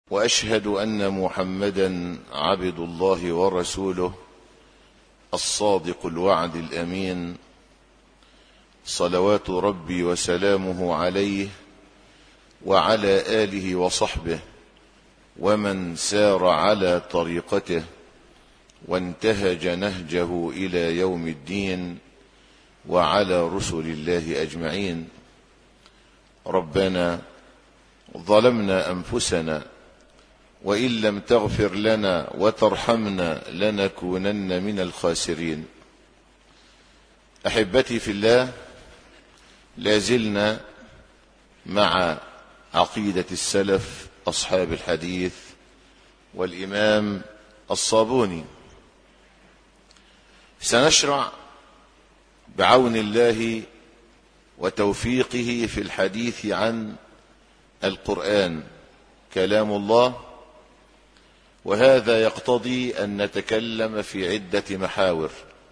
واشهد ان محمدا عبد الله ورسوله الصادق الوعد الامين صلوات ربي وسلامه عليه وعلى اله وصحبه ومن سار على طريقته وانتهج نهجه الى يوم الدين وعلى رسل الله اجمعين ربنا ظلمنا انفسنا وان لم تغفر لنا وترحمنا لنكونن من الخاسرين احبتي في الله لازلنا مع عقيده السلف اصحاب الحديث والامام الصابوني سنشرع بعون الله وتوفيقه في الحديث عن القران كلام الله وهذا يقتضي ان نتكلم في عده محاور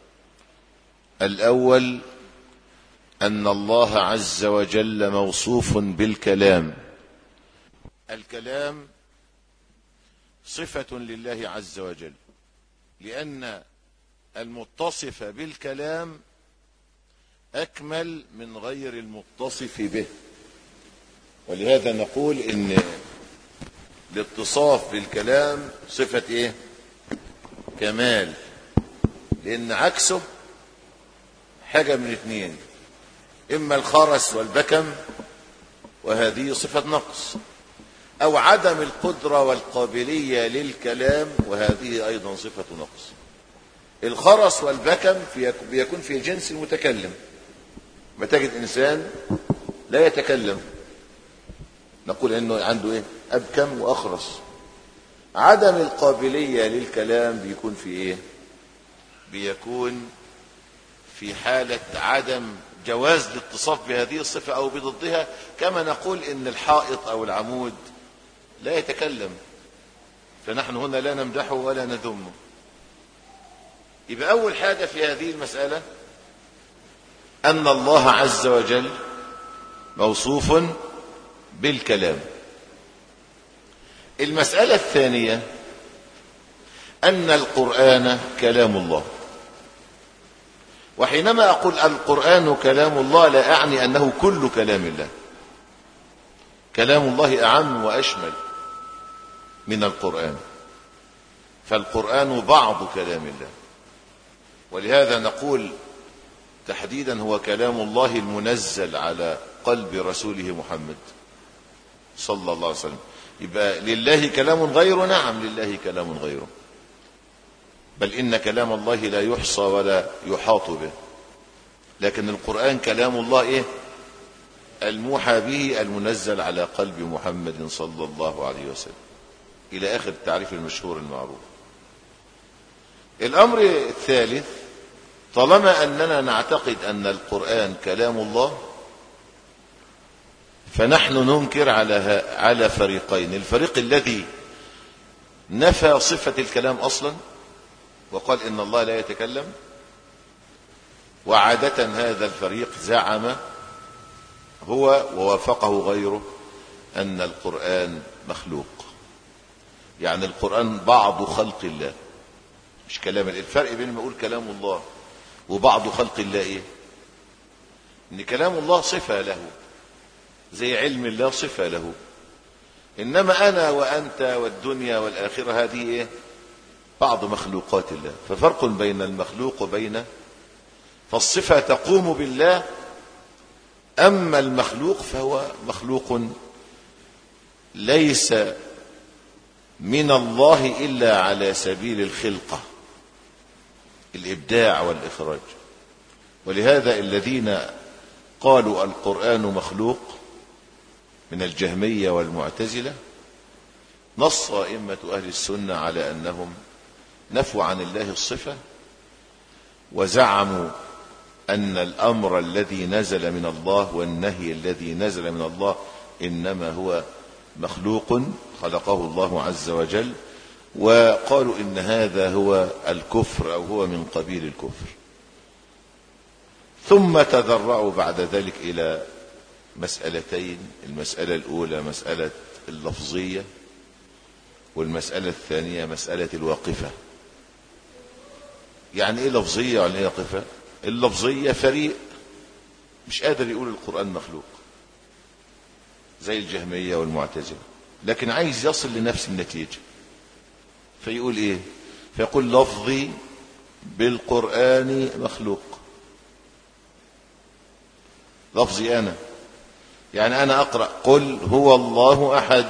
الاول ان الله عز وجل موصوف بالكلام الكلام صفه لله عز وجل لان المتصف بالكلام اكمل من غير المتصف به ولهذا نقول ان الاتصاف بالكلام صفة ايه كمال لان عكسه حاجة من اثنين اما الخرس والبكم وهذه صفة نقص او عدم القدرة والقابلية للكلام وهذه ايضا صفة نقص الخرس والبكم في بيكون في جنس المتكلم ما تجد انسان لا يتكلم نقول انه عنده ايه ابكم واخرس عدم القابليه للكلام بيكون في ايه بيكون في حاله عدم جواز الاتصاف بهذه الصفه او بضدها كما نقول ان الحائط او العمود لا يتكلم فنحن هنا لا نمدحه ولا نذمه يبقى اول حاجه في هذه المساله ان الله عز وجل موصوف بالكلام المسألة الثانية أن القرآن كلام الله وحينما أقول القرآن كلام الله لا أعني أنه كل كلام الله كلام الله أعم وأشمل من القرآن فالقرآن بعض كلام الله ولهذا نقول تحديدا هو كلام الله المنزل على قلب رسوله محمد صلى الله عليه وسلم يبقى لله كلام غيره نعم لله كلام غيره بل إن كلام الله لا يحصى ولا يحاط به لكن القرآن كلام الله إيه الموحى به المنزل على قلب محمد صلى الله عليه وسلم إلى آخر التعريف المشهور المعروف الأمر الثالث طالما أننا نعتقد أن القرآن كلام الله فنحن ننكر على على فريقين الفريق الذي نفى صفة الكلام أصلا وقال إن الله لا يتكلم وعادة هذا الفريق زعم هو ووافقه غيره أن القرآن مخلوق يعني القرآن بعض خلق الله مش كلام الفرق بين ما أقول كلام الله وبعض خلق الله إيه إن كلام الله صفة له زي علم الله صفة له إنما أنا وأنت والدنيا والآخرة هذه إيه؟ بعض مخلوقات الله ففرق بين المخلوق وبين فالصفة تقوم بالله أما المخلوق فهو مخلوق ليس من الله إلا على سبيل الخلقة الإبداع والإخراج ولهذا الذين قالوا القرآن مخلوق من الجهمية والمعتزلة نص أئمة أهل السنة على أنهم نفوا عن الله الصفة وزعموا أن الأمر الذي نزل من الله والنهي الذي نزل من الله إنما هو مخلوق خلقه الله عز وجل وقالوا إن هذا هو الكفر أو هو من قبيل الكفر ثم تذرعوا بعد ذلك إلى مسألتين المسألة الأولى مسألة اللفظية والمسألة الثانية مسألة الواقفة يعني ايه لفظية ولا ايه واقفة اللفظية فريق مش قادر يقول القرآن مخلوق زي الجهمية والمعتزلة لكن عايز يصل لنفس النتيجة فيقول ايه فيقول لفظي بالقرآن مخلوق لفظي أنا يعني أنا أقرأ قل هو الله أحد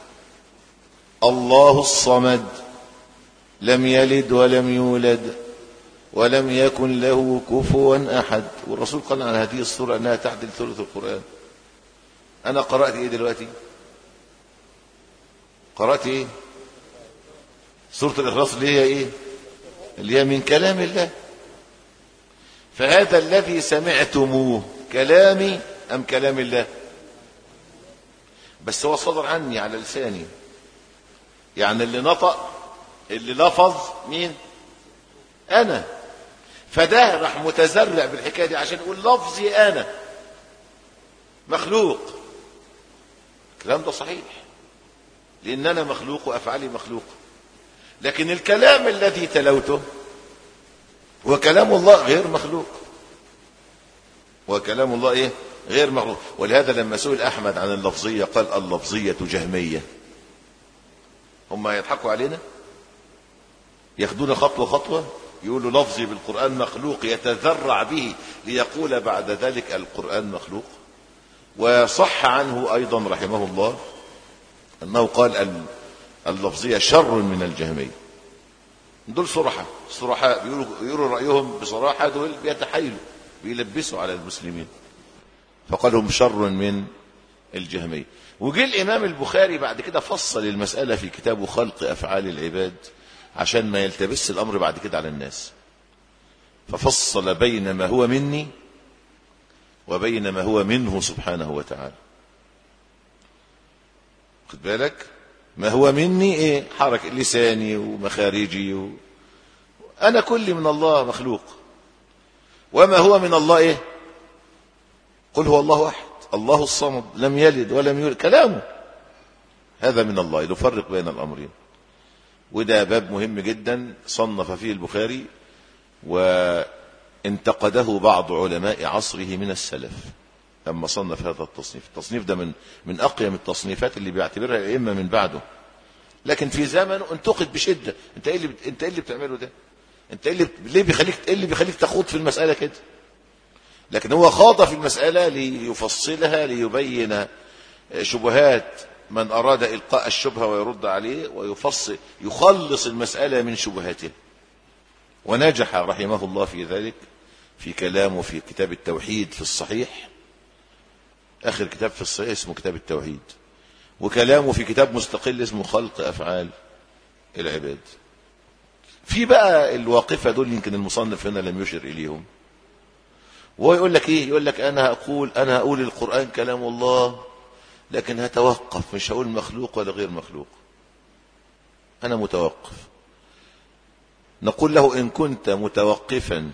الله الصمد لم يلد ولم يولد ولم يكن له كفوا أحد والرسول قال عن هذه السورة أنها تعدل ثلث القرآن أنا قرأت إيه دلوقتي قرأت إيه سورة الإخلاص اللي هي إيه اللي هي من كلام الله فهذا الذي سمعتموه كلامي أم كلام الله بس هو صدر عني على لساني يعني اللي نطق اللي لفظ مين أنا فده راح متزرع بالحكاية دي عشان يقول لفظي أنا مخلوق الكلام ده صحيح لأن أنا مخلوق وأفعالي مخلوق لكن الكلام الذي تلوته هو كلام الله غير مخلوق وكلام الله ايه غير مخلوق ولهذا لما سئل احمد عن اللفظيه قال اللفظيه جهميه هم يضحكوا علينا ياخدونا خطوه خطوه يقولوا لفظي بالقران مخلوق يتذرع به ليقول بعد ذلك القران مخلوق وصح عنه ايضا رحمه الله انه قال اللفظيه شر من الجهميه دول صرحة صرحاء بيقولوا, بيقولوا رأيهم بصراحة دول بيتحايلوا بيلبسوا على المسلمين فقال هم شر من الجهمية وجه الإمام البخاري بعد كده فصل المسألة في كتابه خلق أفعال العباد عشان ما يلتبس الأمر بعد كده على الناس ففصل بين ما هو مني وبين ما هو منه سبحانه وتعالى خد بالك ما هو مني ايه حركة لساني ومخارجي و... انا كلي من الله مخلوق وما هو من الله ايه قل هو الله احد الله الصمد لم يلد ولم يولد كلامه هذا من الله يفرق بين الامرين وده باب مهم جدا صنف فيه البخاري وانتقده بعض علماء عصره من السلف لما صنف هذا التصنيف التصنيف ده من من اقيم التصنيفات اللي بيعتبرها الائمه من بعده لكن في زمنه انتقد بشده انت ايه اللي بت... انت ايه اللي بتعمله ده انت ايه اللي ليه بيخليك ايه اللي بيخليك تخوض في المساله كده لكن هو خاض في المساله ليفصلها ليبين شبهات من اراد القاء الشبهه ويرد عليه ويفصل يخلص المساله من شبهاتها ونجح رحمه الله في ذلك في كلامه في كتاب التوحيد في الصحيح آخر كتاب في الصحيح اسمه كتاب التوحيد وكلامه في كتاب مستقل اسمه خلق أفعال العباد في بقى الواقفة دول يمكن المصنف هنا لم يشر إليهم وهو يقول لك ايه يقول لك انا هقول انا هقول القرآن كلام الله لكن هتوقف مش هقول مخلوق ولا غير مخلوق انا متوقف نقول له ان كنت متوقفا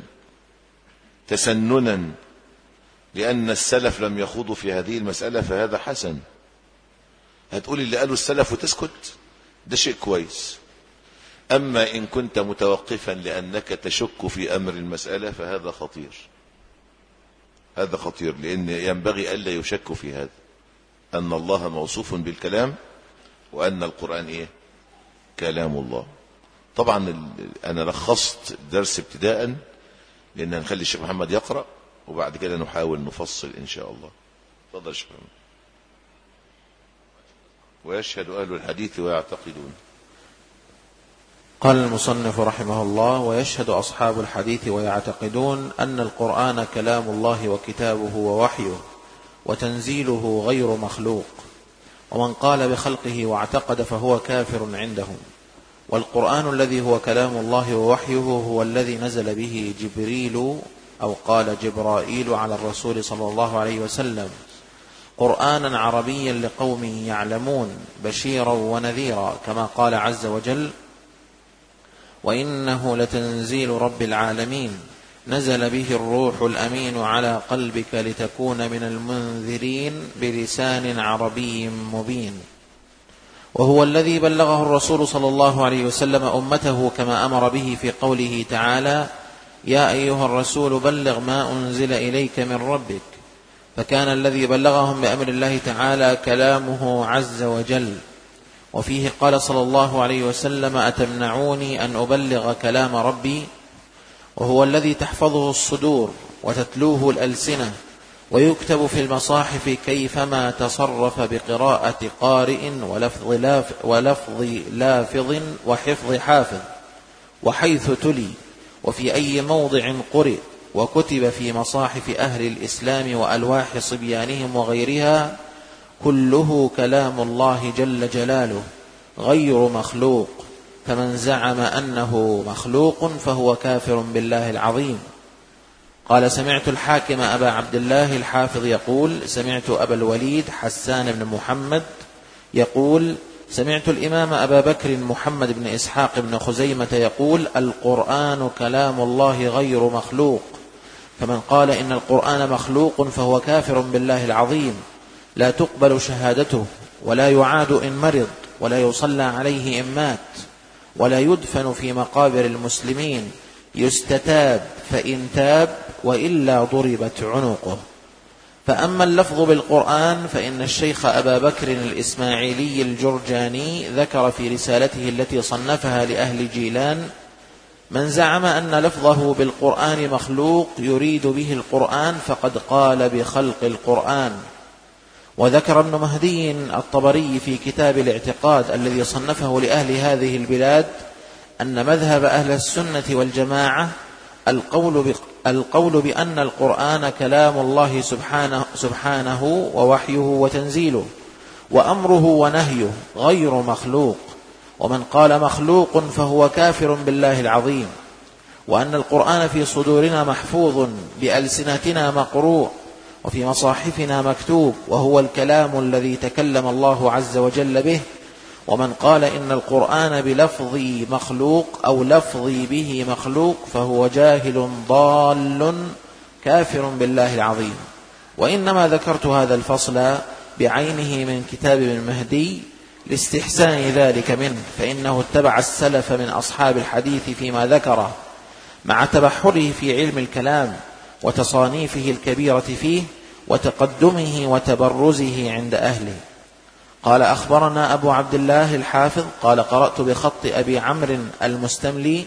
تسننا لأن السلف لم يخوضوا في هذه المسألة فهذا حسن هتقول اللي قالوا السلف وتسكت ده شيء كويس أما إن كنت متوقفا لأنك تشك في أمر المسألة فهذا خطير هذا خطير لأن ينبغي ألا يشك في هذا أن الله موصوف بالكلام وأن القرآن إيه كلام الله طبعا أنا لخصت الدرس ابتداء لأن هنخلي الشيخ محمد يقرأ وبعد كده نحاول نفصل إن شاء الله تفضل شيخ محمد ويشهد أهل الحديث ويعتقدون قال المصنف رحمه الله ويشهد أصحاب الحديث ويعتقدون أن القرآن كلام الله وكتابه ووحيه وتنزيله غير مخلوق ومن قال بخلقه واعتقد فهو كافر عندهم والقرآن الذي هو كلام الله ووحيه هو الذي نزل به جبريل أو قال جبرائيل على الرسول صلى الله عليه وسلم قرآنا عربيا لقوم يعلمون بشيرا ونذيرا كما قال عز وجل وإنه لتنزيل رب العالمين نزل به الروح الأمين على قلبك لتكون من المنذرين بلسان عربي مبين وهو الذي بلغه الرسول صلى الله عليه وسلم امته كما امر به في قوله تعالى يا ايها الرسول بلغ ما انزل اليك من ربك فكان الذي بلغهم بامر الله تعالى كلامه عز وجل وفيه قال صلى الله عليه وسلم اتمنعوني ان ابلغ كلام ربي وهو الذي تحفظه الصدور وتتلوه الالسنه ويكتب في المصاحف كيفما تصرف بقراءة قارئ ولفظ, لاف ولفظ لافظ وحفظ حافظ وحيث تلي وفي أي موضع قرئ وكتب في مصاحف أهل الإسلام وألواح صبيانهم وغيرها كله كلام الله جل جلاله غير مخلوق فمن زعم أنه مخلوق فهو كافر بالله العظيم قال سمعت الحاكم أبا عبد الله الحافظ يقول سمعت أبا الوليد حسان بن محمد يقول سمعت الإمام أبا بكر محمد بن إسحاق بن خزيمة يقول القرآن كلام الله غير مخلوق فمن قال إن القرآن مخلوق فهو كافر بالله العظيم لا تقبل شهادته ولا يعاد إن مرض ولا يصلى عليه إن مات ولا يدفن في مقابر المسلمين يستتاب فإن تاب وإلا ضربت عنقه فأما اللفظ بالقرآن فإن الشيخ أبا بكر الإسماعيلي الجرجاني ذكر في رسالته التي صنفها لأهل جيلان من زعم أن لفظه بالقرآن مخلوق يريد به القرآن فقد قال بخلق القرآن وذكر ابن مهدي الطبري في كتاب الاعتقاد الذي صنفه لأهل هذه البلاد أن مذهب أهل السنة والجماعة القول القول بأن القرآن كلام الله سبحانه, سبحانه ووحيه وتنزيله وأمره ونهيه غير مخلوق ومن قال مخلوق فهو كافر بالله العظيم وأن القرآن في صدورنا محفوظ بألسنتنا مقروء وفي مصاحفنا مكتوب وهو الكلام الذي تكلم الله عز وجل به ومن قال إن القرآن بلفظي مخلوق أو لفظي به مخلوق فهو جاهل ضال كافر بالله العظيم وإنما ذكرت هذا الفصل بعينه من كتاب ابن مهدي لاستحسان ذلك منه فإنه اتبع السلف من أصحاب الحديث فيما ذكره مع تبحره في علم الكلام وتصانيفه الكبيرة فيه وتقدمه وتبرزه عند أهله قال أخبرنا أبو عبد الله الحافظ قال قرأت بخط أبي عمرو المستملي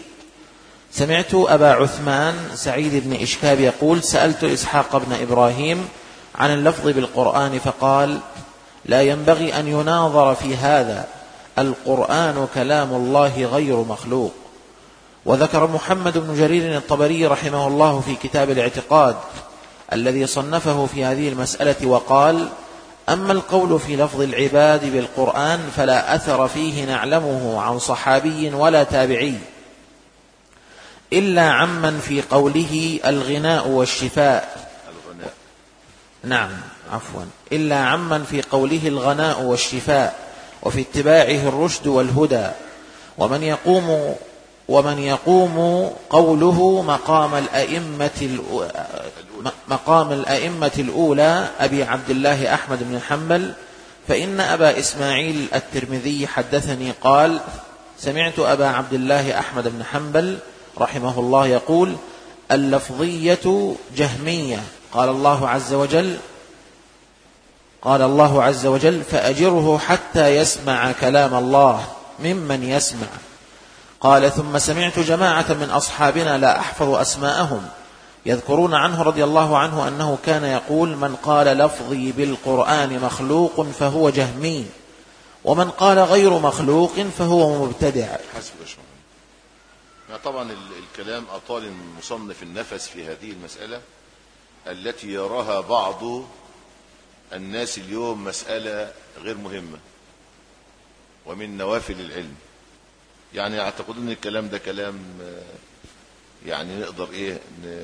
سمعت أبا عثمان سعيد بن إشكاب يقول سألت إسحاق بن إبراهيم عن اللفظ بالقرآن فقال لا ينبغي أن يناظر في هذا القرآن كلام الله غير مخلوق وذكر محمد بن جرير الطبري رحمه الله في كتاب الاعتقاد الذي صنفه في هذه المسألة وقال أما القول في لفظ العباد بالقرآن فلا أثر فيه نعلمه عن صحابي ولا تابعي إلا عمن في قوله الغناء والشفاء الغناء نعم عفوا إلا عمن في قوله الغناء والشفاء وفي اتباعه الرشد والهدى ومن يقوم ومن يقوم قوله مقام الأئمة مقام الأئمة الأولى أبي عبد الله أحمد بن حنبل فإن أبا إسماعيل الترمذي حدثني قال سمعت أبا عبد الله أحمد بن حنبل رحمه الله يقول اللفظية جهمية قال الله عز وجل قال الله عز وجل فأجره حتى يسمع كلام الله ممن يسمع قال ثم سمعت جماعة من أصحابنا لا أحفظ أسماءهم يذكرون عنه رضي الله عنه أنه كان يقول من قال لفظي بالقرآن مخلوق فهو جهمي ومن قال غير مخلوق فهو مبتدع حسب طبعا الكلام أطال المصنف النفس في هذه المسألة التي يراها بعض الناس اليوم مسألة غير مهمة ومن نوافل العلم يعني يعتقدون ان الكلام ده كلام يعني نقدر ايه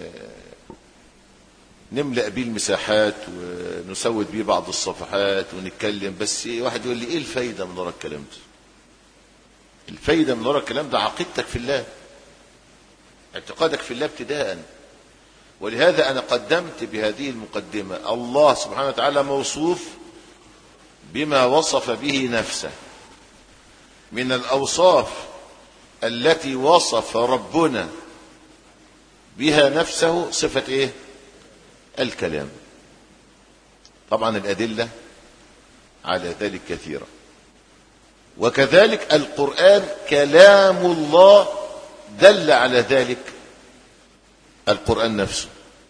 نملأ بيه المساحات ونسود بيه بعض الصفحات ونتكلم بس إيه واحد يقول لي ايه الفايدة من وراء الكلام ده الفايدة من وراء الكلام ده عقيدتك في الله اعتقادك في الله ابتداء ولهذا أنا قدمت بهذه المقدمة الله سبحانه وتعالى موصوف بما وصف به نفسه من الأوصاف التي وصف ربنا بها نفسه صفة ايه الكلام طبعا الأدلة على ذلك كثيرة وكذلك القرآن كلام الله دل على ذلك القرآن نفسه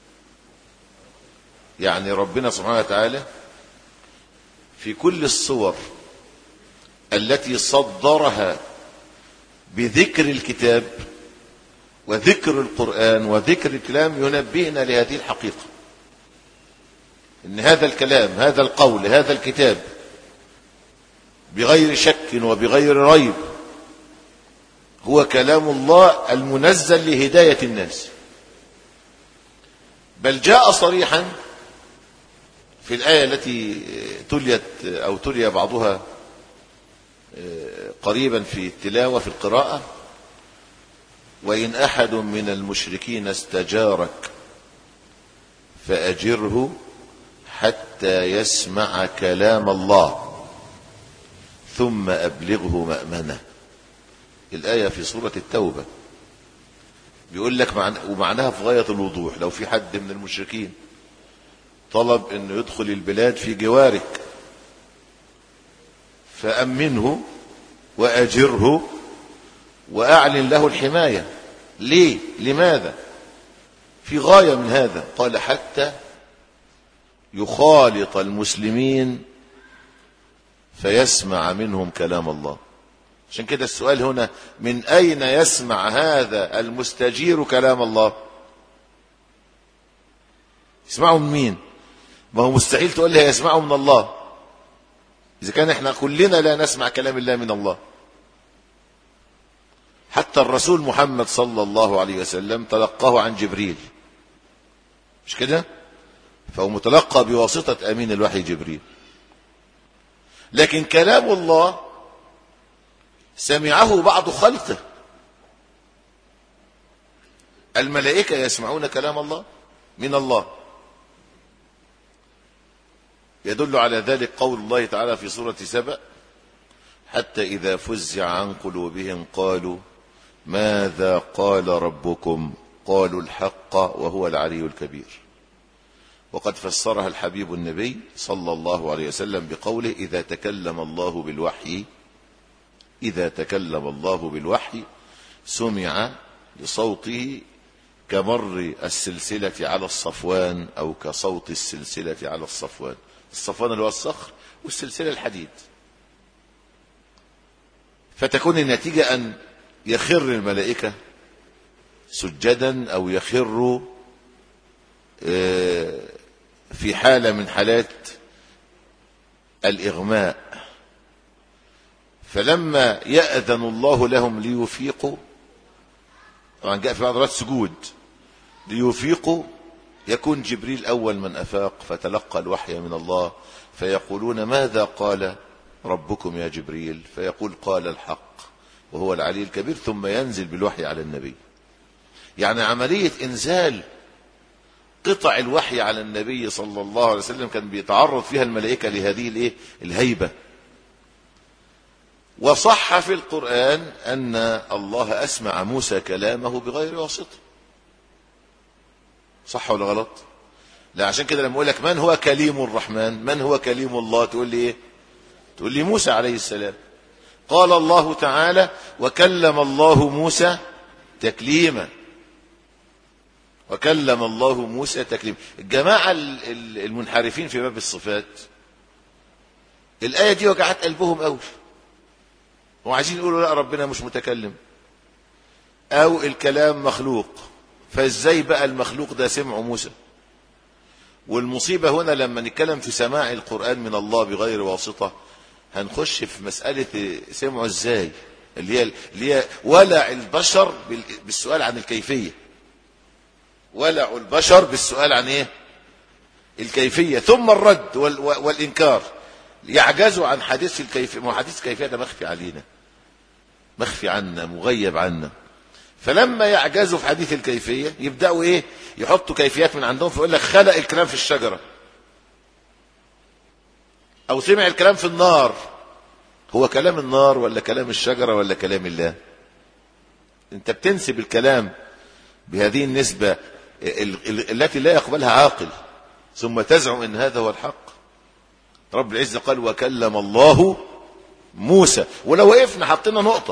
يعني ربنا سبحانه وتعالى في كل الصور التي صدرها بذكر الكتاب وذكر القرآن وذكر الكلام ينبهنا لهذه الحقيقة ان هذا الكلام هذا القول هذا الكتاب بغير شك وبغير ريب هو كلام الله المنزل لهداية الناس بل جاء صريحا في الآية التي تليت أو تلي بعضها قريبا في التلاوة في القراءة وإن أحد من المشركين استجارك فأجره حتى يسمع كلام الله ثم أبلغه مأمنه الآية في سورة التوبة بيقول لك معنى ومعناها في غاية الوضوح لو في حد من المشركين طلب انه يدخل البلاد في جوارك فأمنه وأجره وأعلن له الحماية ليه لماذا في غاية من هذا قال حتى يخالط المسلمين فيسمع منهم كلام الله عشان كده السؤال هنا من أين يسمع هذا المستجير كلام الله يسمعه من مين ما هو مستحيل تقول لي يسمعه من الله إذا كان احنا كلنا لا نسمع كلام الله من الله حتى الرسول محمد صلى الله عليه وسلم تلقاه عن جبريل مش كده فهو متلقى بواسطة أمين الوحي جبريل لكن كلام الله سمعه بعض خلقه الملائكة يسمعون كلام الله من الله يدل على ذلك قول الله تعالى في سورة سبأ حتى إذا فزع عن قلوبهم قالوا ماذا قال ربكم قالوا الحق وهو العلي الكبير وقد فسرها الحبيب النبي صلى الله عليه وسلم بقوله إذا تكلم الله بالوحي إذا تكلم الله بالوحي سمع لصوته كمر السلسلة على الصفوان أو كصوت السلسلة على الصفوان الصفوان اللي هو الصخر والسلسلة الحديد فتكون النتيجة أن يخر الملائكة سجدا أو يخروا في حالة من حالات الإغماء فلما يأذن الله لهم ليفيقوا طبعا جاء في بعض الروايات سجود ليفيقوا يكون جبريل أول من أفاق فتلقى الوحي من الله فيقولون ماذا قال ربكم يا جبريل فيقول قال الحق وهو العلي الكبير ثم ينزل بالوحي على النبي يعني عملية إنزال قطع الوحي على النبي صلى الله عليه وسلم كان بيتعرض فيها الملائكة لهذه الايه الهيبة وصح في القرآن أن الله أسمع موسى كلامه بغير واسطة صح ولا غلط لا عشان كده لما أقول لك من هو كليم الرحمن من هو كليم الله تقول لي إيه تقول لي موسى عليه السلام قال الله تعالى وكلم الله موسى تكليما وكلم الله موسى تكليما الجماعة المنحرفين في باب الصفات الآية دي وجعت قلبهم قوي وعايزين يقولوا لا ربنا مش متكلم أو الكلام مخلوق فازاي بقى المخلوق ده سمعه موسى والمصيبة هنا لما نتكلم في سماع القرآن من الله بغير واسطة هنخش في مسألة سمعه ازاي اللي هي اللي هي ولع البشر بالسؤال عن الكيفية ولع البشر بالسؤال عن ايه الكيفية ثم الرد والإنكار يعجزوا عن حديث الكيفية ما حديث الكيفية ده مخفي علينا مخفي عنا مغيب عنا فلما يعجزوا في حديث الكيفية يبدأوا ايه يحطوا كيفيات من عندهم فيقول لك خلق الكلام في الشجرة او سمع الكلام في النار هو كلام النار ولا كلام الشجرة ولا كلام الله انت بتنسب الكلام بهذه النسبة ال- ال- التي لا يقبلها عاقل ثم تزعم ان هذا هو الحق رب العزة قال وكلم الله موسى ولو وقفنا حطينا نقطة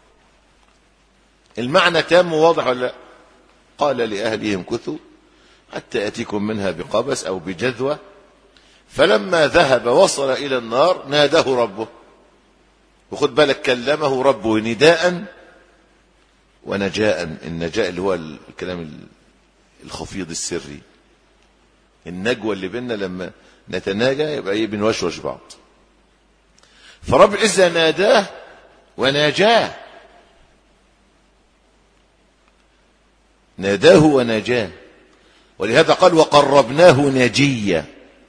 المعنى تام وواضح ولا لا قال لأهلهم كثوا حتى يأتيكم منها بقبس أو بجذوة فلما ذهب وصل إلى النار ناداه ربه وخد بالك كلمه ربه نداء ونجاء النجاء اللي هو الكلام الخفيض السري النجوى اللي بيننا لما نتناجى يبقى ايه بنوشوش بعض فرب العزة ناداه وناجاه ناداه وناجاه ولهذا قال وقربناه نجيا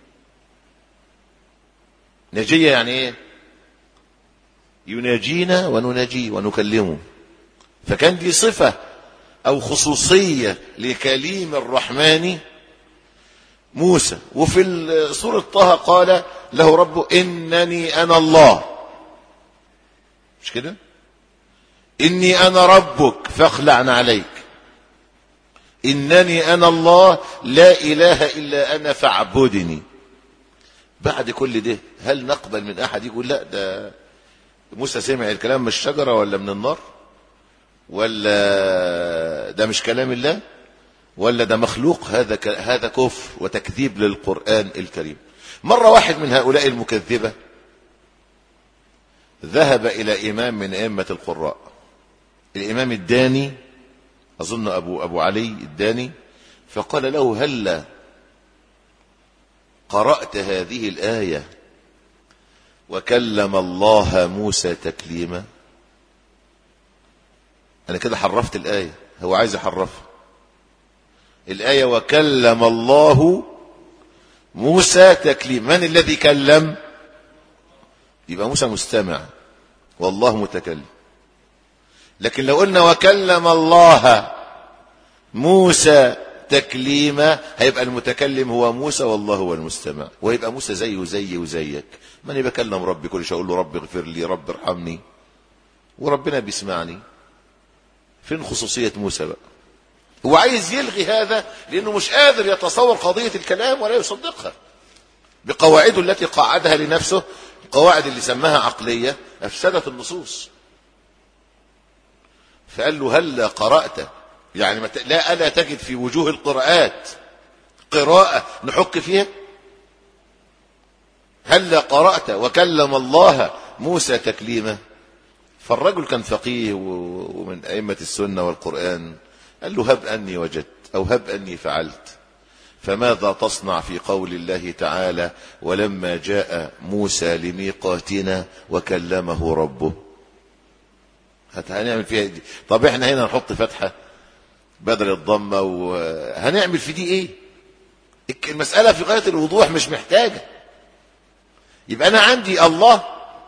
نجيا يعني ايه يناجينا ونناجيه ونكلمه فكان دي صفة أو خصوصية لكليم الرحمن موسى وفي سورة طه قال له ربه إنني أنا الله مش كده إني أنا ربك فاخلع عليك إنني أنا الله لا إله إلا أنا فاعبدني بعد كل ده هل نقبل من أحد يقول لا ده موسى سمع الكلام من الشجرة ولا من النار ولا ده مش كلام الله ولا ده مخلوق هذا ك... هذا كفر وتكذيب للقرآن الكريم مرة واحد من هؤلاء المكذبة ذهب إلى إمام من أئمة القراء الإمام الداني أظن أبو أبو علي الداني فقال له هلا قرأت هذه الآية وكلم الله موسى تكليما أنا كده حرفت الآية هو عايز يحرفها الآية وكلم الله موسى تكليما من الذي كلم يبقى موسى مستمع والله متكلم لكن لو قلنا وكلم الله موسى تكليما هيبقى المتكلم هو موسى والله هو المستمع ويبقى موسى زيه زي وزيك من يبقى بكلم ربي كل شيء اقول له رب اغفر لي رب ارحمني وربنا بيسمعني فين خصوصية موسى بقى هو عايز يلغي هذا لانه مش قادر يتصور قضية الكلام ولا يصدقها بقواعده التي قاعدها لنفسه القواعد اللي سماها عقلية افسدت النصوص فقال له هل قرأت يعني ما ت... لا ألا تجد في وجوه القراءات قراءة نحك فيها هل قرأت وكلم الله موسى تكليما فالرجل كان فقيه ومن أئمة السنة والقرآن قال له هب أني وجدت أو هب أني فعلت فماذا تصنع في قول الله تعالى ولما جاء موسى لميقاتنا وكلمه ربه هنعمل فيها دي طب احنا هنا نحط فتحة بدل الضمة وهنعمل في دي ايه المسألة في غاية الوضوح مش محتاجة يبقى انا عندي الله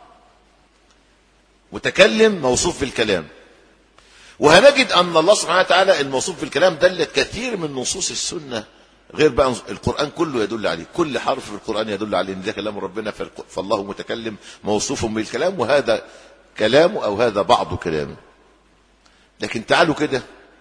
متكلم موصوف بالكلام وهنجد ان الله سبحانه وتعالى الموصوف بالكلام دلت كثير من نصوص السنة غير بقى القرآن كله يدل عليه كل حرف في القرآن يدل عليه ان ده كلام ربنا فالله متكلم موصوف بالكلام وهذا كلامه او هذا بعض كلامه لكن تعالوا كده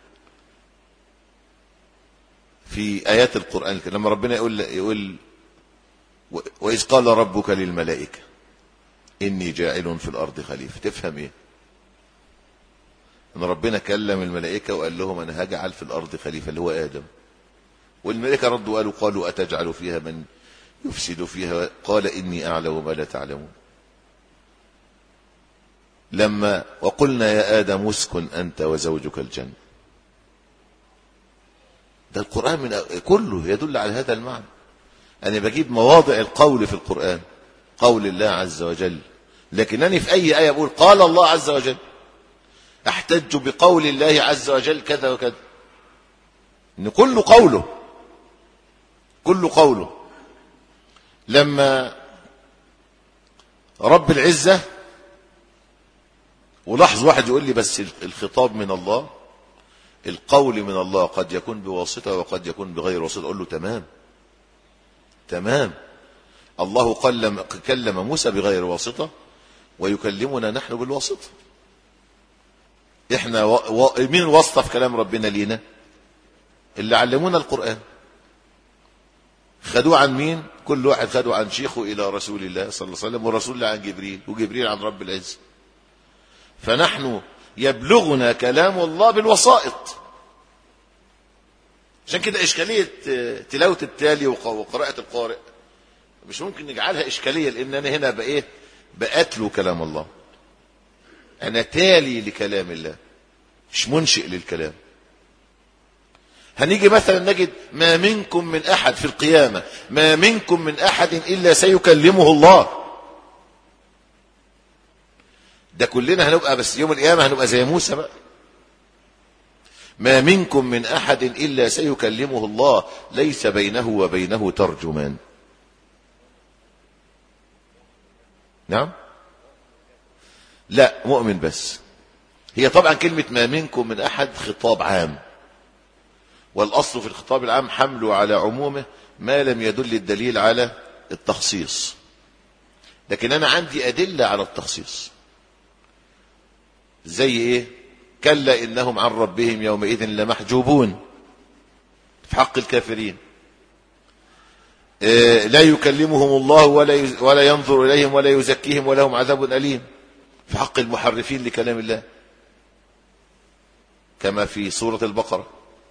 في ايات القران لما ربنا يقول يقول واذ قال ربك للملائكه اني جاعل في الارض خليفه تفهم ايه ان ربنا كلم الملائكه وقال لهم انا هجعل في الارض خليفه اللي هو ادم والملائكه ردوا قالوا قالوا اتجعل فيها من يفسد فيها قال اني اعلم ما لا تعلمون لما وقلنا يا آدم اسكن أنت وزوجك الجنة ده القرآن من كله يدل على هذا المعنى أنا بجيب مواضع القول في القرآن قول الله عز وجل لكنني في أي آية أقول قال الله عز وجل أحتج بقول الله عز وجل كذا وكذا إن كله قوله كله قوله لما رب العزة ولاحظ واحد يقول لي بس الخطاب من الله القول من الله قد يكون بواسطة وقد يكون بغير واسطة أقول له تمام تمام الله قلم كلم موسى بغير واسطة ويكلمنا نحن بالواسطة احنا و... و... مين الواسطة في كلام ربنا لينا اللي علمونا القرآن خدوه عن مين كل واحد خدوه عن شيخه إلى رسول الله صلى الله عليه وسلم والرسول الله عن جبريل وجبريل عن رب العز فنحن يبلغنا كلام الله بالوسائط عشان كده إشكالية تلاوة التالي وقراءة القارئ مش ممكن نجعلها إشكالية لأن أنا هنا بإيه بأتلو كلام الله أنا تالي لكلام الله مش منشئ للكلام هنيجي مثلا نجد ما منكم من أحد في القيامة ما منكم من أحد إلا سيكلمه الله ده كلنا هنبقى بس يوم القيامة هنبقى زي موسى بقى ما منكم من أحد إلا سيكلمه الله ليس بينه وبينه ترجمان نعم لا مؤمن بس هي طبعا كلمة ما منكم من أحد خطاب عام والأصل في الخطاب العام حمله على عمومه ما لم يدل الدليل على التخصيص لكن أنا عندي أدلة على التخصيص زي إيه كلا إنهم عن ربهم يومئذ لمحجوبون في حق الكافرين إيه لا يكلمهم الله ولا ولا ينظر إليهم ولا يزكيهم ولهم عذاب أليم في حق المحرفين لكلام الله كما في سورة البقرة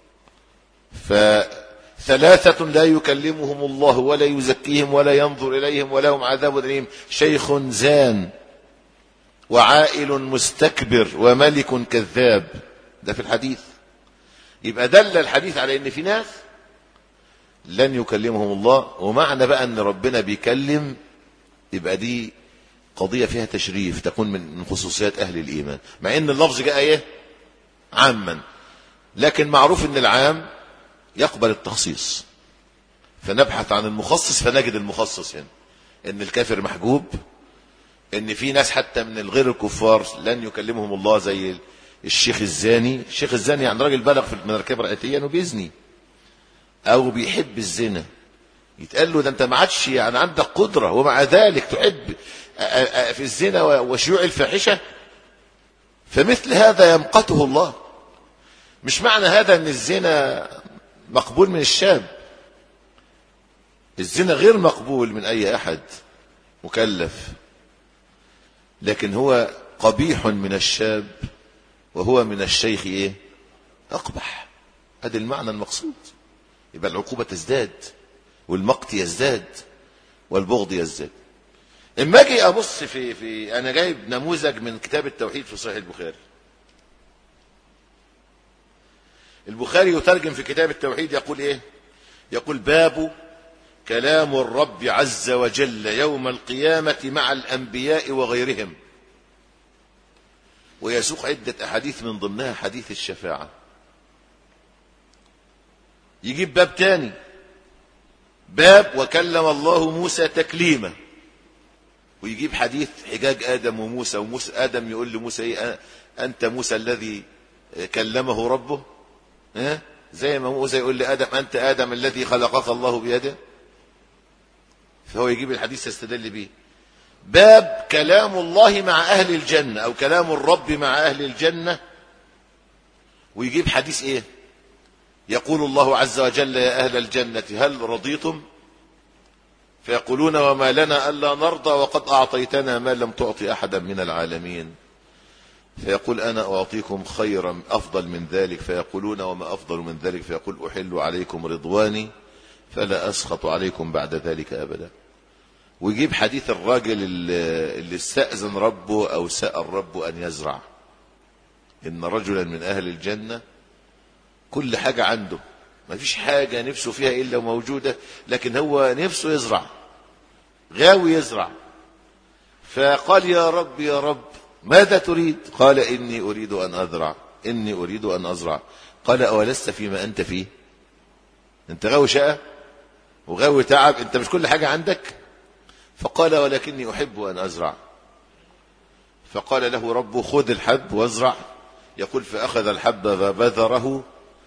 فثلاثة لا يكلمهم الله ولا يزكيهم ولا ينظر إليهم ولهم عذاب أليم شيخ زان وعائل مستكبر وملك كذاب ده في الحديث يبقى دل الحديث على ان في ناس لن يكلمهم الله ومعنى بقى ان ربنا بيكلم يبقى دي قضية فيها تشريف تكون من خصوصيات اهل الايمان مع ان اللفظ جاء ايه عاما لكن معروف ان العام يقبل التخصيص فنبحث عن المخصص فنجد المخصص هنا ان الكافر محجوب ان في ناس حتى من الغير الكفار لن يكلمهم الله زي الشيخ الزاني الشيخ الزاني يعني راجل بلغ في المركبة رأيتيا وبيزني او بيحب الزنا يتقال له ده انت ما عادش يعني عندك قدرة ومع ذلك تحب في الزنا وشيوع الفاحشة فمثل هذا يمقته الله مش معنى هذا ان الزنا مقبول من الشاب الزنا غير مقبول من اي احد مكلف لكن هو قبيح من الشاب وهو من الشيخ ايه اقبح هذا المعنى المقصود يبقى العقوبة تزداد والمقت يزداد والبغض يزداد اما اجي ابص في في انا جايب نموذج من كتاب التوحيد في صحيح البخاري البخاري يترجم في كتاب التوحيد يقول ايه يقول باب كلام الرب عز وجل يوم القيامة مع الأنبياء وغيرهم ويسوق عدة أحاديث من ضمنها حديث الشفاعة يجيب باب تاني باب وكلم الله موسى تكليما ويجيب حديث حجاج آدم وموسى وموسى آدم يقول لموسى إيه أنت موسى الذي كلمه ربه ها زي ما موسى يقول لآدم أنت آدم الذي خلقك الله بيده فهو يجيب الحديث يستدل به باب كلام الله مع أهل الجنة أو كلام الرب مع أهل الجنة ويجيب حديث إيه يقول الله عز وجل يا أهل الجنة هل رضيتم فيقولون وما لنا ألا نرضى وقد أعطيتنا ما لم تعطي أحدا من العالمين فيقول أنا أعطيكم خيرا أفضل من ذلك فيقولون وما أفضل من ذلك فيقول أحل عليكم رضواني فلا أسخط عليكم بعد ذلك أبدا ويجيب حديث الراجل اللي استأذن ربه أو سأل ربه أن يزرع إن رجلا من أهل الجنة كل حاجة عنده ما فيش حاجة نفسه فيها إلا موجودة لكن هو نفسه يزرع غاوي يزرع فقال يا رب يا رب ماذا تريد قال إني أريد أن أزرع إني أريد أن أزرع قال أولست فيما أنت فيه أنت غاوي شقة وغاوي تعب أنت مش كل حاجة عندك فقال ولكني أحب أن أزرع فقال له ربه خذ الحب وازرع يقول فأخذ الحب فبذره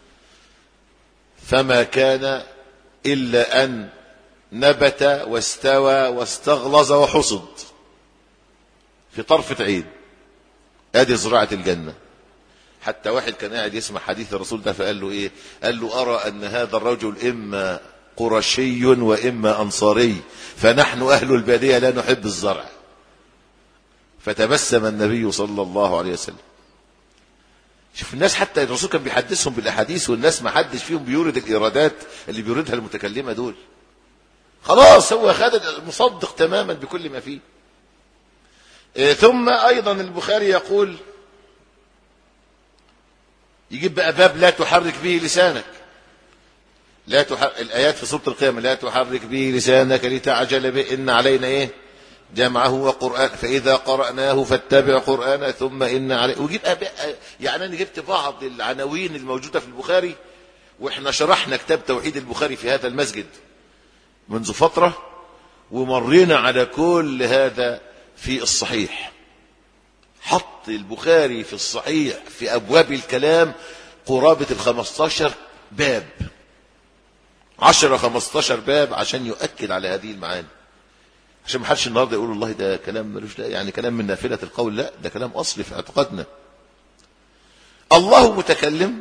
فما كان إلا أن نبت واستوى واستغلظ وحصد في طرفة عين ادي زراعة الجنة حتى واحد كان قاعد يسمع حديث الرسول ده فقال له ايه قال له ارى ان هذا الرجل اما قرشي واما انصاري فنحن اهل البادية لا نحب الزرع فتبسم النبي صلى الله عليه وسلم شوف الناس حتى الرسول كان بيحدثهم بالاحاديث والناس ما حدش فيهم بيورد الايرادات اللي بيوردها المتكلمه دول خلاص هو خد مصدق تماما بكل ما فيه إيه ثم ايضا البخاري يقول يجيب بقى باب لا تحرك به لسانك لا تحرك الايات في سوره القيامه لا تحرك به لسانك لتعجل به ان علينا ايه جمعه وقرآن فإذا قرأناه فاتبع قرآنه ثم إن عليه وجيب بقى يعني أنا جبت بعض العناوين الموجودة في البخاري وإحنا شرحنا كتاب توحيد البخاري في هذا المسجد منذ فترة ومرينا على كل هذا في الصحيح حط البخاري في الصحيح في أبواب الكلام قرابة الخمستاشر باب عشرة خمستاشر باب عشان يؤكد على هذه المعاني عشان ما حدش النهارده يقول والله ده كلام ملوش لا يعني كلام من نافله القول لا ده كلام اصلي في اعتقادنا الله متكلم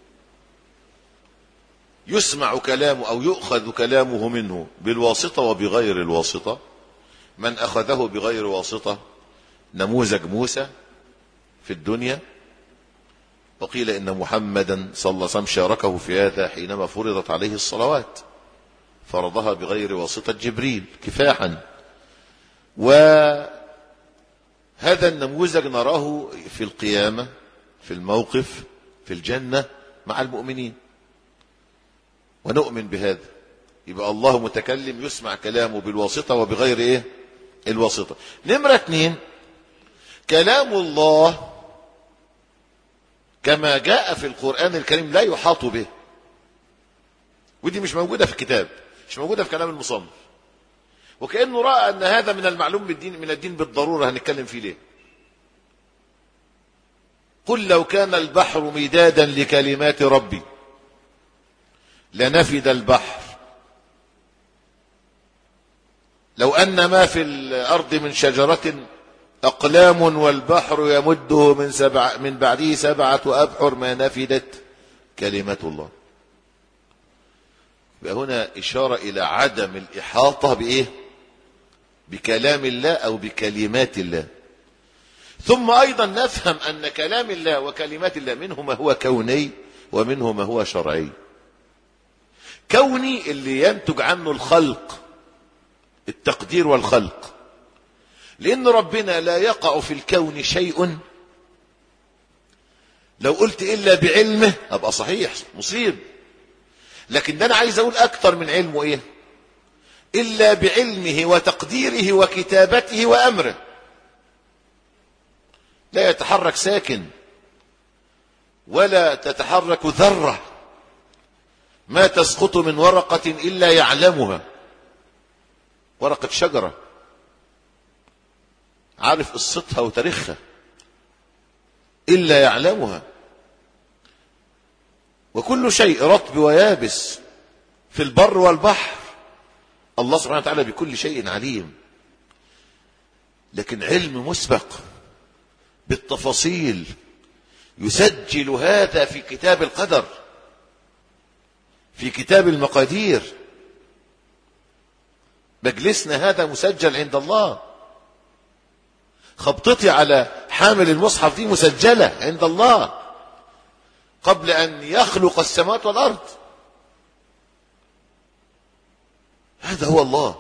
يسمع كلامه او يؤخذ كلامه منه بالواسطه وبغير الواسطه من اخذه بغير واسطه نموذج موسى في الدنيا وقيل ان محمدا صلى الله عليه وسلم شاركه في هذا حينما فرضت عليه الصلوات فرضها بغير واسطه جبريل كفاحا وهذا النموذج نراه في القيامة في الموقف في الجنة مع المؤمنين ونؤمن بهذا يبقى الله متكلم يسمع كلامه بالواسطة وبغير ايه الواسطة نمرة اثنين كلام الله كما جاء في القرآن الكريم لا يحاط به ودي مش موجودة في الكتاب مش موجودة في كلام المصنف وكأنه رأى أن هذا من المعلوم بالدين من الدين بالضرورة هنتكلم فيه ليه قل لو كان البحر مدادا لكلمات ربي لنفد البحر لو أن ما في الأرض من شجرة أقلام والبحر يمده من, سبع من بعده سبعة أبحر ما نفدت كلمة الله يبقى هنا إشارة إلى عدم الإحاطة بإيه بكلام الله أو بكلمات الله ثم أيضا نفهم أن كلام الله وكلمات الله منه ما هو كوني ومنه ما هو شرعي كوني اللي ينتج عنه الخلق التقدير والخلق لأن ربنا لا يقع في الكون شيء لو قلت إلا بعلمه أبقى صحيح مصيب لكن ده أنا عايز أقول أكتر من علمه إيه إلا بعلمه وتقديره وكتابته وأمره لا يتحرك ساكن ولا تتحرك ذرة ما تسقط من ورقة إلا يعلمها ورقة شجرة عارف قصتها وتاريخها إلا يعلمها وكل شيء رطب ويابس في البر والبحر الله سبحانه وتعالى بكل شيء عليم لكن علم مسبق بالتفاصيل يسجل هذا في كتاب القدر في كتاب المقادير مجلسنا هذا مسجل عند الله خبطتي على حامل المصحف دي مسجلة عند الله قبل أن يخلق السماوات والأرض هذا هو الله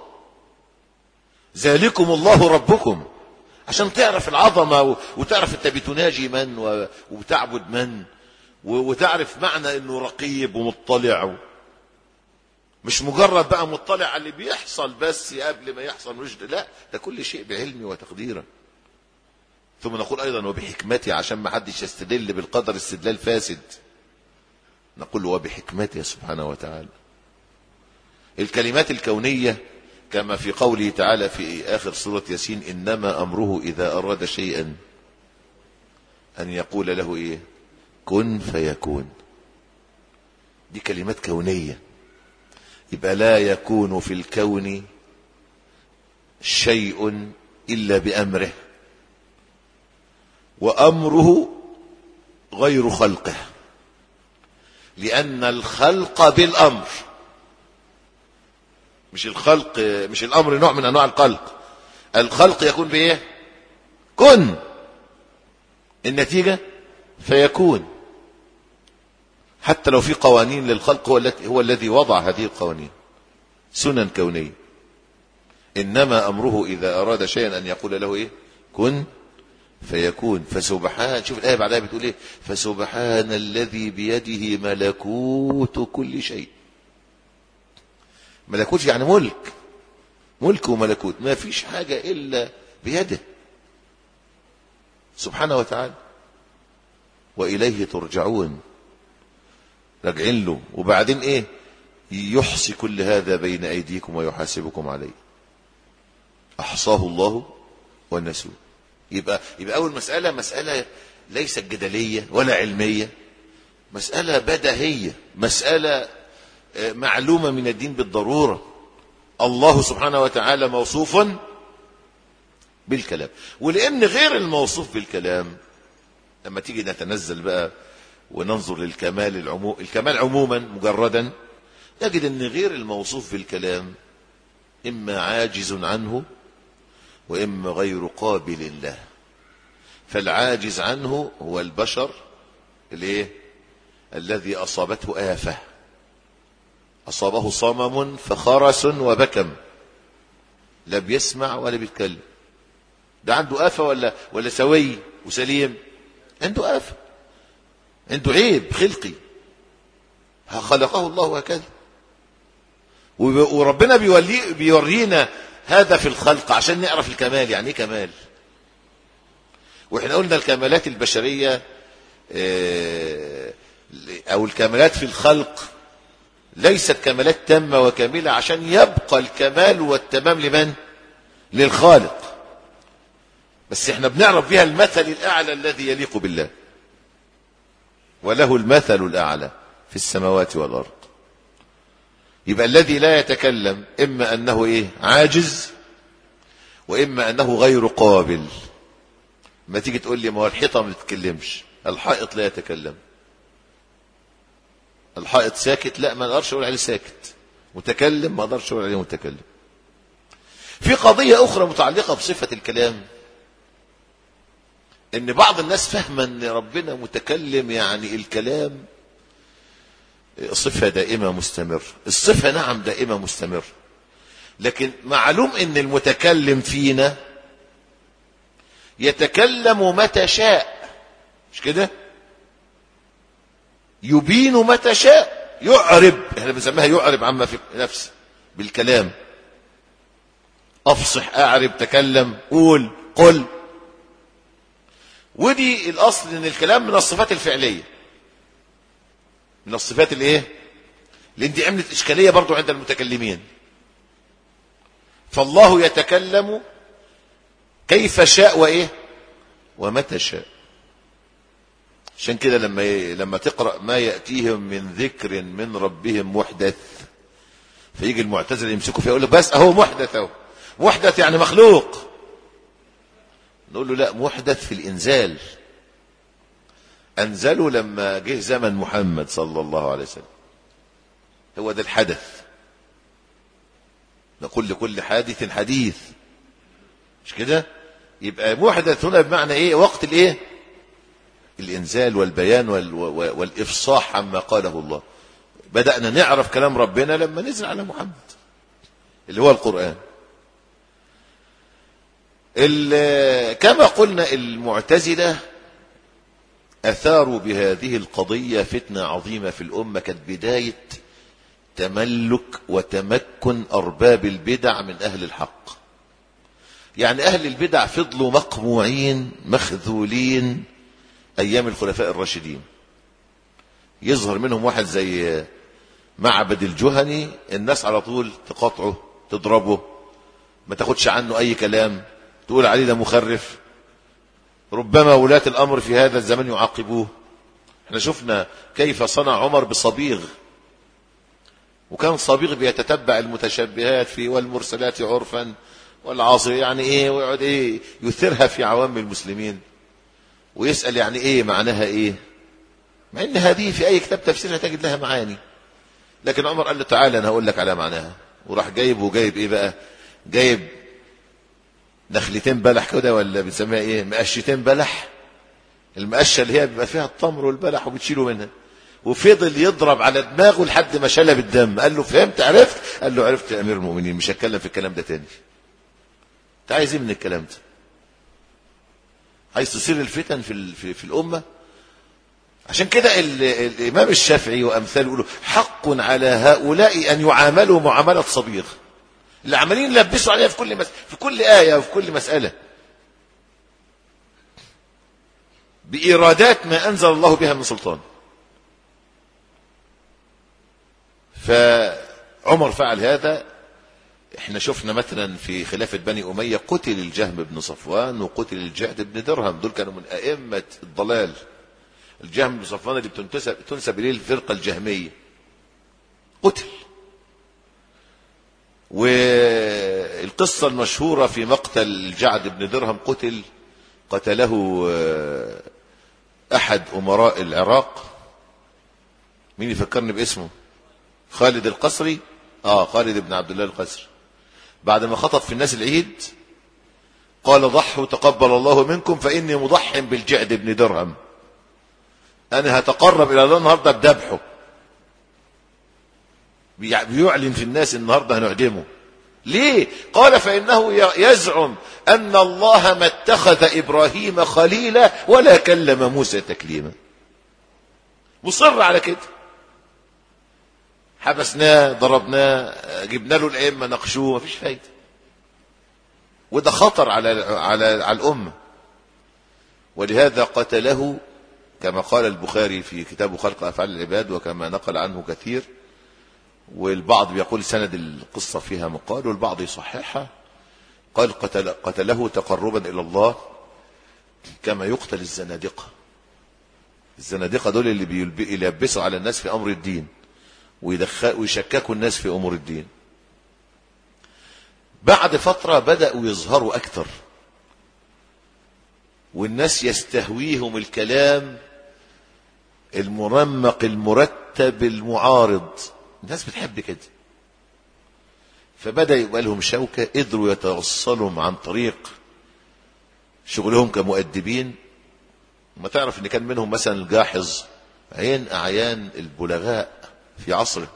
ذلكم الله ربكم عشان تعرف العظمة وتعرف انت بتناجي من وبتعبد من وتعرف معنى انه رقيب ومطلع مش مجرد بقى مطلع على اللي بيحصل بس قبل ما يحصل رشد لا ده كل شيء بعلمي وتقديره ثم نقول ايضا وبحكمتي عشان ما حدش يستدل بالقدر استدلال فاسد نقول وبحكمته سبحانه وتعالى الكلمات الكونية كما في قوله تعالى في آخر سورة ياسين إنما أمره إذا أراد شيئا أن يقول له إيه كن فيكون دي كلمات كونية يبقى لا يكون في الكون شيء إلا بأمره وأمره غير خلقه لأن الخلق بالأمر مش الخلق مش الأمر نوع من أنواع الخلق الخلق يكون بإيه كن النتيجة فيكون حتى لو في قوانين للخلق هو الذي هو الذي وضع هذه القوانين سنن كونية إنما أمره إذا أراد شيئا أن يقول له إيه كن فيكون فسبحان شوف الآية بعدها بتقول إيه فسبحان الذي بيده ملكوت كل شيء ملكوت يعني ملك ملك وملكوت ما فيش حاجة إلا بيده سبحانه وتعالى وإليه ترجعون راجعين له وبعدين إيه يحصي كل هذا بين أيديكم ويحاسبكم عليه أحصاه الله ونسوه يبقى يبقى أول مسألة مسألة ليست جدلية ولا علمية مسألة بدهية مسألة معلومة من الدين بالضرورة الله سبحانه وتعالى موصوف بالكلام ولأن غير الموصوف بالكلام لما تيجي نتنزل بقى وننظر للكمال العمو الكمال عموما مجردا نجد ان غير الموصوف بالكلام اما عاجز عنه واما غير قابل له فالعاجز عنه هو البشر الايه الذي اصابته افه اصابه صمم فخرس وبكم لا بيسمع ولا بيتكلم ده عنده آفة ولا ولا سوي وسليم عنده آفة عنده عيب خلقي خلقه الله هكذا وربنا بيولي بيورينا هذا في الخلق عشان نعرف الكمال يعني ايه كمال واحنا قلنا الكمالات البشرية او الكمالات في الخلق ليست كمالات تامة وكاملة عشان يبقى الكمال والتمام لمن للخالق بس احنا بنعرف بها المثل الاعلى الذي يليق بالله وله المثل الاعلى في السماوات والارض يبقى الذي لا يتكلم اما انه ايه عاجز واما انه غير قابل ما تيجي تقول لي ما هو الحيطه ما بتتكلمش الحائط لا يتكلم الحائط ساكت لا ما اقدرش اقول عليه ساكت متكلم ما اقدرش اقول عليه متكلم في قضيه اخرى متعلقه بصفه الكلام ان بعض الناس فاهمه ان ربنا متكلم يعني الكلام صفه دائمه مستمر الصفه نعم دائمه مستمر لكن معلوم ان المتكلم فينا يتكلم متى شاء مش كده يبين متى شاء يعرب احنا بنسميها يعرب عما في نفسه بالكلام افصح اعرب تكلم قول قل ودي الاصل ان الكلام من الصفات الفعليه من الصفات الايه لان دي عملت اشكاليه برضو عند المتكلمين فالله يتكلم كيف شاء وايه ومتى شاء عشان كده لما لما تقرا ما ياتيهم من ذكر من ربهم محدث فيجي المعتزله يمسكوا فيه يقول له بس اهو محدث اهو محدث يعني مخلوق نقول له لا محدث في الانزال انزلوا لما جه زمن محمد صلى الله عليه وسلم هو ده الحدث نقول لكل حادث حديث مش كده يبقى محدث هنا بمعنى ايه وقت الايه الانزال والبيان وال... والافصاح عما قاله الله بدانا نعرف كلام ربنا لما نزل على محمد اللي هو القران كما قلنا المعتزله اثاروا بهذه القضيه فتنه عظيمه في الامه كانت بدايه تملك وتمكن ارباب البدع من اهل الحق يعني اهل البدع فضلوا مقموعين مخذولين ايام الخلفاء الراشدين يظهر منهم واحد زي معبد الجهني الناس على طول تقاطعه تضربه ما تاخدش عنه اي كلام تقول عليه ده مخرف ربما ولاة الامر في هذا الزمن يعاقبوه احنا شفنا كيف صنع عمر بصبيغ وكان صبيغ بيتتبع المتشبهات في والمرسلات عرفا والعاصي يعني ايه ويقعد ايه يثيرها في عوام المسلمين ويسأل يعني ايه معناها ايه مع ان هذه في اي كتاب تفسير هتجد لها معاني لكن عمر قال له تعالى انا هقول لك على معناها وراح جايب وجايب ايه بقى جايب نخلتين بلح كده ولا بنسميها ايه مقشتين بلح المقشه اللي هي بيبقى فيها التمر والبلح وبتشيله منها وفضل يضرب على دماغه لحد ما شلب الدم قال له فهمت عرفت قال له عرفت يا امير المؤمنين مش هتكلم في الكلام ده تاني انت عايز ايه من الكلام ده عايز تصير الفتن في, ال- في, في الامه عشان كده ال- الامام الشافعي وامثاله يقولوا حق على هؤلاء ان يعاملوا معامله صبيغ اللي عمالين يلبسوا عليها في كل مس... في كل ايه وفي كل مساله بايرادات ما انزل الله بها من سلطان فعمر فعل هذا احنا شفنا مثلا في خلافة بني أمية قتل الجهم بن صفوان وقتل الجعد بن درهم دول كانوا من أئمة الضلال الجهم بن صفوان اللي بتنتسب تنسب إليه الفرقة الجهمية قتل والقصة المشهورة في مقتل الجعد بن درهم قتل قتله آه، أحد أمراء العراق مين يفكرني باسمه خالد القصري اه خالد بن عبد الله القصري بعد ما خطب في الناس العيد قال ضحوا تقبل الله منكم فاني مضح بالجعد بن درهم انا هتقرب الى الله النهارده بذبحه بيع- بيعلن في الناس النهارده هنعدمه ليه قال فانه ي- يزعم ان الله ما اتخذ ابراهيم خليلا ولا كلم موسى تكليما مصر على كده حبسناه ضربناه جبنا له الائمه ناقشوه مفيش فايده وده خطر على على على الامه ولهذا قتله كما قال البخاري في كتاب خلق افعال العباد وكما نقل عنه كثير والبعض بيقول سند القصه فيها مقال والبعض يصححها قال قتل قتله تقربا الى الله كما يقتل الزنادقه الزنادقه دول اللي بيلب- يلبسوا على الناس في امر الدين ويدخل ويشككوا الناس في امور الدين بعد فتره بداوا يظهروا اكثر والناس يستهويهم الكلام المرمق المرتب المعارض الناس بتحب كده فبدا يبقى لهم شوكه قدروا يتوصلوا عن طريق شغلهم كمؤدبين ما تعرف ان كان منهم مثلا الجاحظ عين اعيان البلغاء في عصره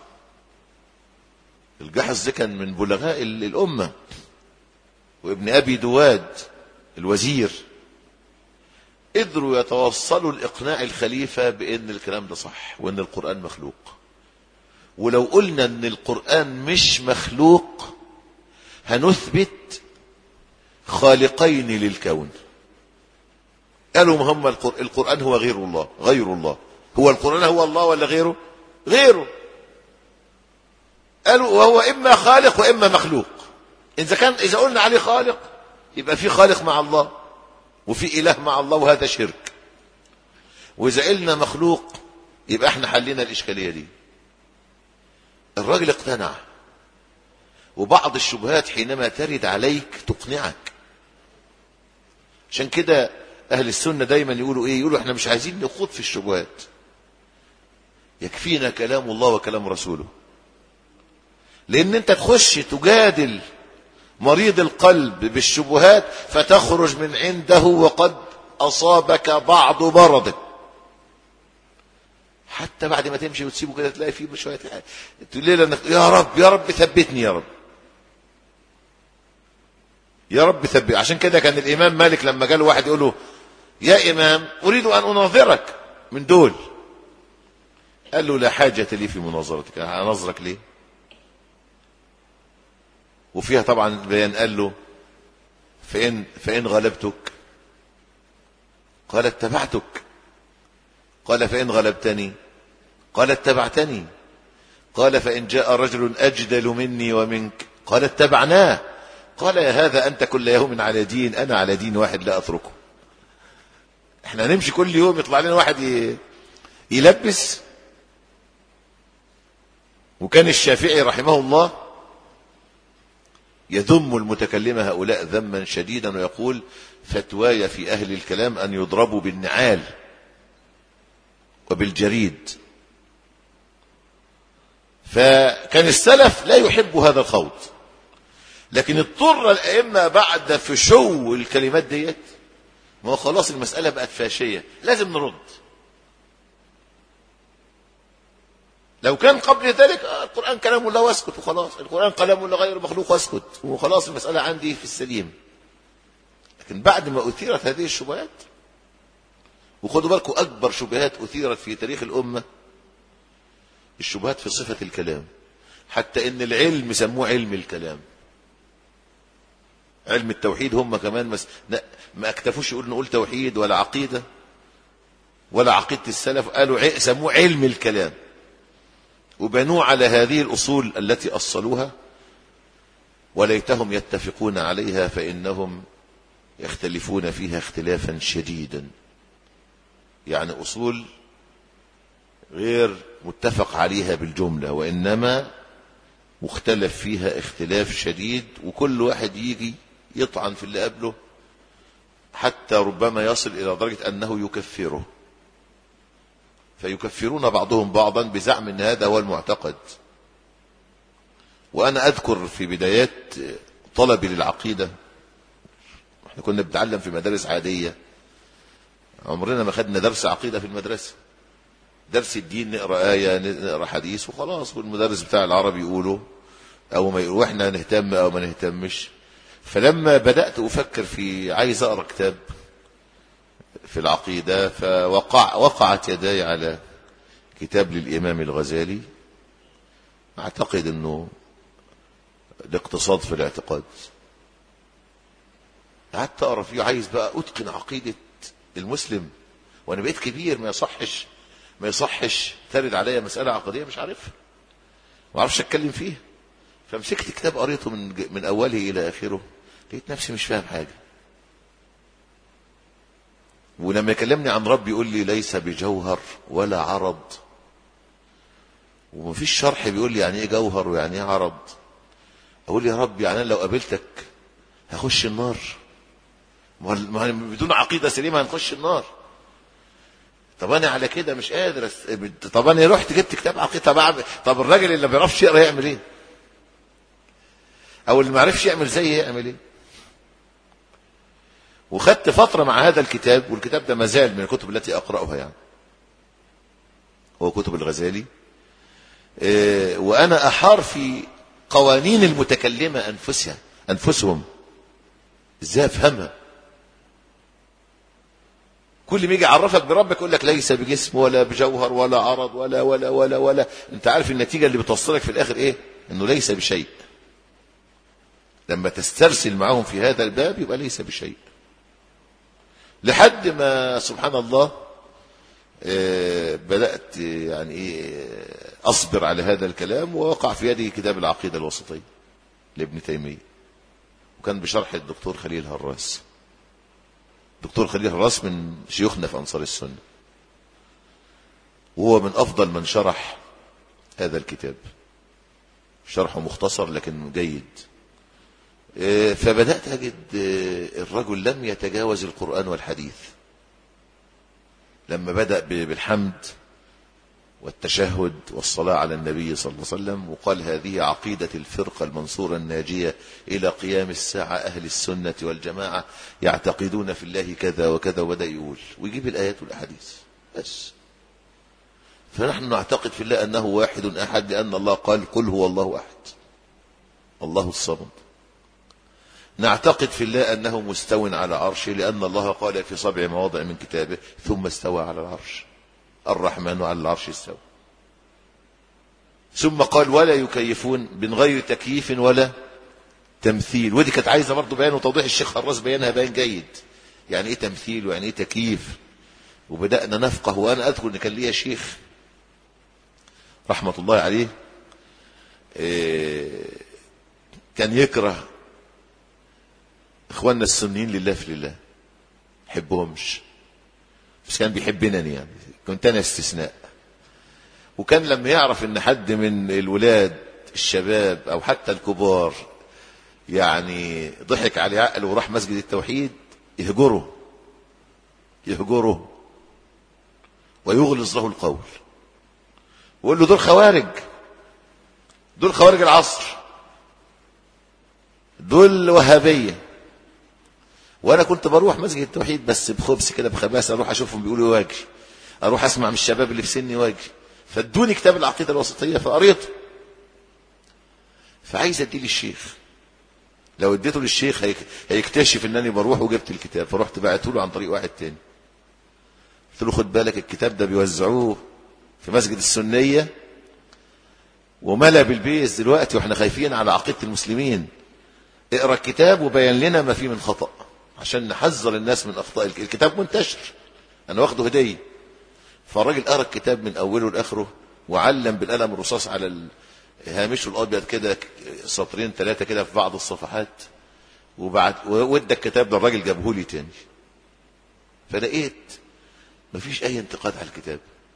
الجحظ ده كان من بلغاء ال- الأمة وابن أبي دواد الوزير قدروا يتوصلوا لإقناع الخليفة بأن الكلام ده صح وأن القرآن مخلوق ولو قلنا أن القرآن مش مخلوق هنثبت خالقين للكون قالوا ما هم القر- القرآن هو غير الله غير الله هو القرآن هو الله ولا غيره غيره قالوا وهو إما خالق وإما مخلوق إذا كان إذا قلنا عليه خالق يبقى في خالق مع الله وفي إله مع الله وهذا شرك وإذا قلنا مخلوق يبقى احنا حلينا الإشكالية دي الراجل اقتنع وبعض الشبهات حينما ترد عليك تقنعك عشان كده أهل السنة دايما يقولوا إيه يقولوا احنا مش عايزين نخوض في الشبهات يكفينا كلام الله وكلام رسوله لان انت تخش تجادل مريض القلب بالشبهات فتخرج من عنده وقد اصابك بعض مرضك حتى بعد ما تمشي وتسيبه كده تلاقي فيه شويه تقول ليه لانك يا رب يا رب ثبتني يا رب يا رب ثبت عشان كده كان الامام مالك لما جاله واحد يقول له يا امام اريد ان اناظرك من دول قال له لا حاجه لي في مناظرتك اناظرك ليه وفيها طبعا بيان قال له فإن, فإن غلبتك قال اتبعتك قال فإن غلبتني قال اتبعتني قال فإن جاء رجل أجدل مني ومنك قال اتبعناه قال يا هذا أنت كل يوم على دين أنا على دين واحد لا أتركه احنا نمشي كل يوم يطلع لنا واحد ي- يلبس وكان الشافعي رحمه الله يذم المتكلم هؤلاء ذما شديدا ويقول فتواي في أهل الكلام أن يضربوا بالنعال وبالجريد فكان السلف لا يحب هذا الخوض لكن اضطر الأئمة بعد فشو الكلمات ديت ما هو خلاص المسألة بقت فاشية لازم نرد لو كان قبل ذلك آه القرآن كلام الله واسكت وخلاص القرآن كلام الله غير مخلوق واسكت وخلاص المسألة عندي في السليم لكن بعد ما أثيرت هذه الشبهات وخدوا بالكم أكبر شبهات أثيرت في تاريخ الأمة الشبهات في صفة الكلام حتى إن العلم سموه علم الكلام علم التوحيد هم كمان مس... ما اكتفوش يقول نقول توحيد ولا عقيدة ولا عقيدة السلف قالوا ع... سموه علم الكلام وبنوا على هذه الأصول التي أصلوها وليتهم يتفقون عليها فإنهم يختلفون فيها اختلافا شديدا يعني أصول غير متفق عليها بالجملة وإنما مختلف فيها اختلاف شديد وكل واحد يجي يطعن في اللي قبله حتى ربما يصل إلى درجة أنه يكفره فيكفرون بعضهم بعضا بزعم أن هذا هو المعتقد وأنا أذكر في بدايات طلبي للعقيدة احنا كنا بنتعلم في مدارس عادية عمرنا ما خدنا درس عقيدة في المدرسة درس الدين نقرا آية نقرا حديث وخلاص والمدرس بتاع العربي يقوله أو ما يقول واحنا نهتم أو ما نهتمش فلما بدأت أفكر في عايز أقرأ كتاب في العقيدة فوقع وقعت يداي على كتاب للإمام الغزالي أعتقد أنه الاقتصاد في الاعتقاد قعدت أقرأ فيه عايز بقى أتقن عقيدة المسلم وأنا بقيت كبير ما يصحش ما يصحش ترد عليا مسألة عقدية مش عارفها ما اعرفش اتكلم فيها فمسكت كتاب قريته من من اوله الى اخره لقيت نفسي مش فاهم حاجه ولما يكلمني عن ربي يقول لي ليس بجوهر ولا عرض ومفيش شرح بيقول لي يعني ايه جوهر ويعني ايه عرض اقول يا رب يعني انا لو قابلتك هخش النار ما بدون عقيده سليمه هنخش النار طب انا على كده مش قادر أس... طب انا رحت جبت كتاب عقيده طب أعمل... طب الراجل اللي ما بيعرفش يقرا يعمل ايه او اللي ما عرفش يعمل زي يعمل ايه وخدت فتره مع هذا الكتاب والكتاب ده ما زال من الكتب التي اقراها يعني هو كتب الغزالي إيه وانا احار في قوانين المتكلمه انفسها انفسهم ازاي افهمها كل ما يجي يعرفك بربك يقول لك ليس بجسم ولا بجوهر ولا عرض ولا ولا ولا ولا انت عارف النتيجه اللي بتوصلك في الاخر ايه انه ليس بشيء لما تسترسل معهم في هذا الباب يبقى ليس بشيء لحد ما سبحان الله بدأت يعني ايه أصبر على هذا الكلام ووقع في يدي كتاب العقيدة الوسطية لابن تيمية وكان بشرح الدكتور خليل هراس دكتور خليل هراس من شيوخنا في أنصار السنة وهو من أفضل من شرح هذا الكتاب شرحه مختصر لكن جيد فبدأت أجد الرجل لم يتجاوز القرآن والحديث لما بدأ بالحمد والتشهد والصلاة على النبي صلى الله عليه وسلم وقال هذه عقيدة الفرقة المنصورة الناجية إلى قيام الساعة أهل السنة والجماعة يعتقدون في الله كذا وكذا وبدأ يقول ويجيب الآيات والأحاديث بس فنحن نعتقد في الله أنه واحد أحد لأن الله قال قل هو الله أحد الله الصمد نعتقد في الله أنه مستو على عرشه لأن الله قال في سبع مواضع من كتابه ثم استوى على العرش الرحمن على العرش استوى ثم قال ولا يكيفون من غير تكييف ولا تمثيل ودي كانت عايزه برضه بيان وتوضيح الشيخ حراس بيانها بيان جيد يعني ايه تمثيل ويعني ايه تكييف وبدانا نفقه وانا اذكر ان كان ليا شيخ رحمه الله عليه إيه كان يكره اخواننا السنيين لله في لله يحبهمش بس كان بيحبنا يعني كنت انا استثناء وكان لما يعرف ان حد من الولاد الشباب او حتى الكبار يعني ضحك عليه عقل وراح مسجد التوحيد يهجره يهجره ويغلظ له القول ويقول له دول خوارج دول خوارج العصر دول وهابية وانا كنت بروح مسجد التوحيد بس بخبز كده بخباثة اروح اشوفهم بيقولوا واجي اروح اسمع من الشباب اللي في سني واجي فادوني كتاب العقيدة الوسطية فقريته فعايز اديه للشيخ لو اديته للشيخ هيك- هيكتشف انني بروح وجبت الكتاب فرحت بعته له عن طريق واحد تاني قلت له خد بالك الكتاب ده بيوزعوه في مسجد السنية وملا بالبيز دلوقتي واحنا خايفين على عقيدة المسلمين اقرا الكتاب وبين لنا ما فيه من خطأ عشان نحذر الناس من اخطاء الك- الكتاب منتشر انا واخده هدية فالراجل قرا الكتاب من اوله لاخره وعلم بالقلم الرصاص على ال- هامشه الابيض كده ك- سطرين ثلاثه كده في بعض الصفحات وبعد وادى الكتاب ده الراجل جابه لي تاني فلقيت مفيش اي انتقاد على الكتاب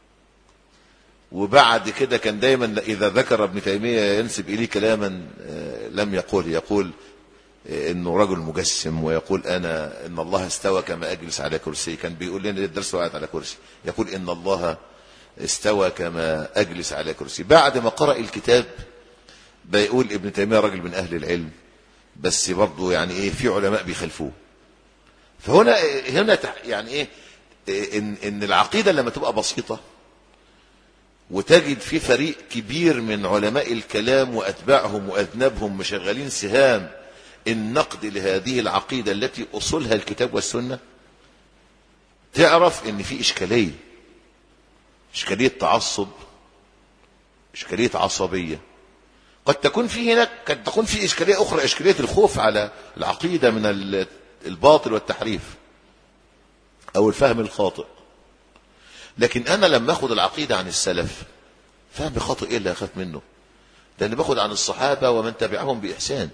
وبعد كده كان دايما اذا ذكر ابن تيميه ينسب اليه كلاما آه، لم يقول يقول آه، انه رجل مجسم ويقول انا ان الله استوى كما اجلس على كرسي كان بيقول لنا الدرس وقعت على كرسي يقول ان الله استوى كما اجلس على كرسي بعد ما قرأ الكتاب بيقول ابن تيميه راجل من اهل العلم بس برضه يعني ايه في علماء بيخالفوه فهنا هنا تح- يعني ايه إيه، ان ان العقيده لما تبقى بسيطه وتجد في فريق كبير من علماء الكلام واتباعهم واذنبهم مشغلين سهام النقد لهذه العقيده التي اصولها الكتاب والسنه تعرف ان في اشكاليه اشكاليه تعصب اشكاليه عصبيه قد تكون في هناك قد تكون في اشكاليه اخرى اشكاليه الخوف على العقيده من ال- الباطل والتحريف او الفهم الخاطئ لكن انا لما اخد العقيده عن السلف فهم خاطئ ايه اللي اخاف منه لان باخد عن الصحابه ومن تبعهم باحسان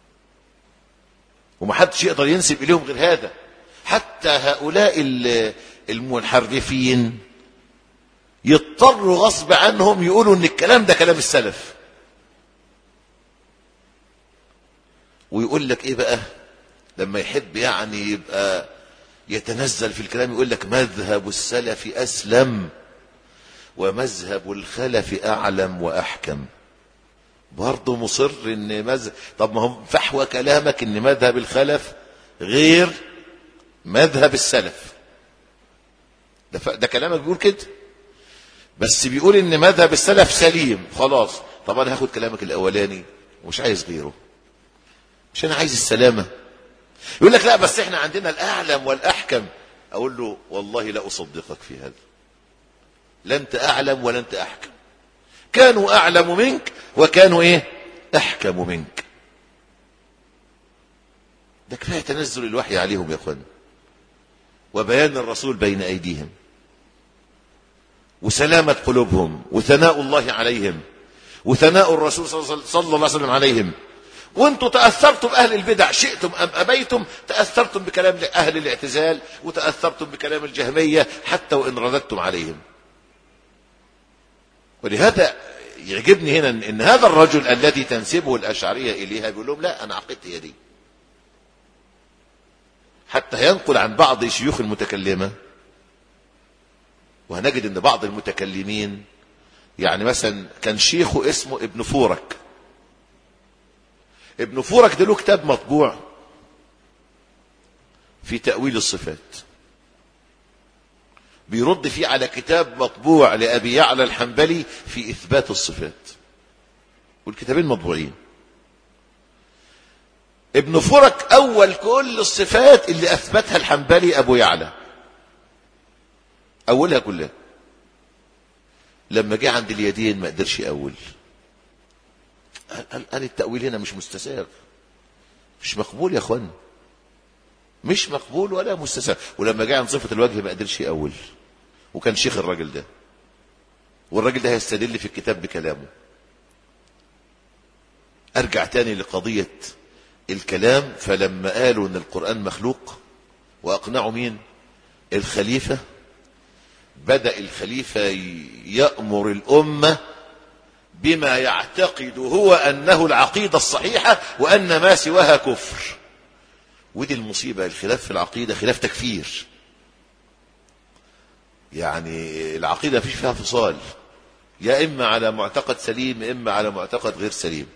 ومحدش يقدر ينسب اليهم غير هذا حتى هؤلاء ال- المنحرفين يضطروا غصب عنهم يقولوا ان الكلام ده كلام السلف ويقول لك ايه بقى لما يحب يعني يبقى يتنزل في الكلام يقول لك مذهب السلف اسلم ومذهب الخلف اعلم واحكم برضه مصر ان مذهب طب ما هو فحوى كلامك ان مذهب الخلف غير مذهب السلف ده, ف... ده كلامك بيقول كده بس بيقول ان مذهب السلف سليم خلاص طب انا هاخد كلامك الاولاني ومش عايز غيره مش انا عايز السلامه يقول لك لا بس احنا عندنا الاعلم والاحكم اقول له والله لا اصدقك في هذا لا انت اعلم ولا انت احكم كانوا اعلم منك وكانوا ايه احكم منك ده كفايه تنزل الوحي عليهم يا اخوان وبيان الرسول بين ايديهم وسلامه قلوبهم وثناء الله عليهم وثناء الرسول صلى الله عليه وسلم عليهم وانتم تأثرتم أهل البدع شئتم أم أبيتم تأثرتم بكلام أهل الاعتزال وتأثرتم بكلام الجهمية حتى وإن رددتم عليهم ولهذا يعجبني هنا ان هذا الرجل الذي تنسبه الاشعريه اليها بيقول لهم لا انا عقيدتي هي دي حتى ينقل عن بعض شيوخ المتكلمه وهنجد ان بعض المتكلمين يعني مثلا كان شيخه اسمه ابن فورك ابن فورك ده له كتاب مطبوع في تأويل الصفات بيرد فيه على كتاب مطبوع لأبي يعلى الحنبلي في إثبات الصفات والكتابين مطبوعين ابن فرك أول كل الصفات اللي أثبتها الحنبلي أبو يعلى أولها كلها لما جه عند اليدين ما قدرش يأول قال, قال التأويل هنا مش مستساغ مش مقبول يا اخوان مش مقبول ولا مستساغ ولما جه عن صفة الوجه ما قدرش يأول وكان شيخ الراجل ده والراجل ده هيستدل في الكتاب بكلامه ارجع تاني لقضية الكلام فلما قالوا ان القرآن مخلوق واقنعوا مين الخليفة بدأ الخليفة يأمر الأمة بما يعتقد هو أنه العقيدة الصحيحة وأن ما سواها كفر ودي المصيبة الخلاف في العقيدة خلاف تكفير يعني العقيدة فيش فيها فصال يا إما على معتقد سليم إما على معتقد غير سليم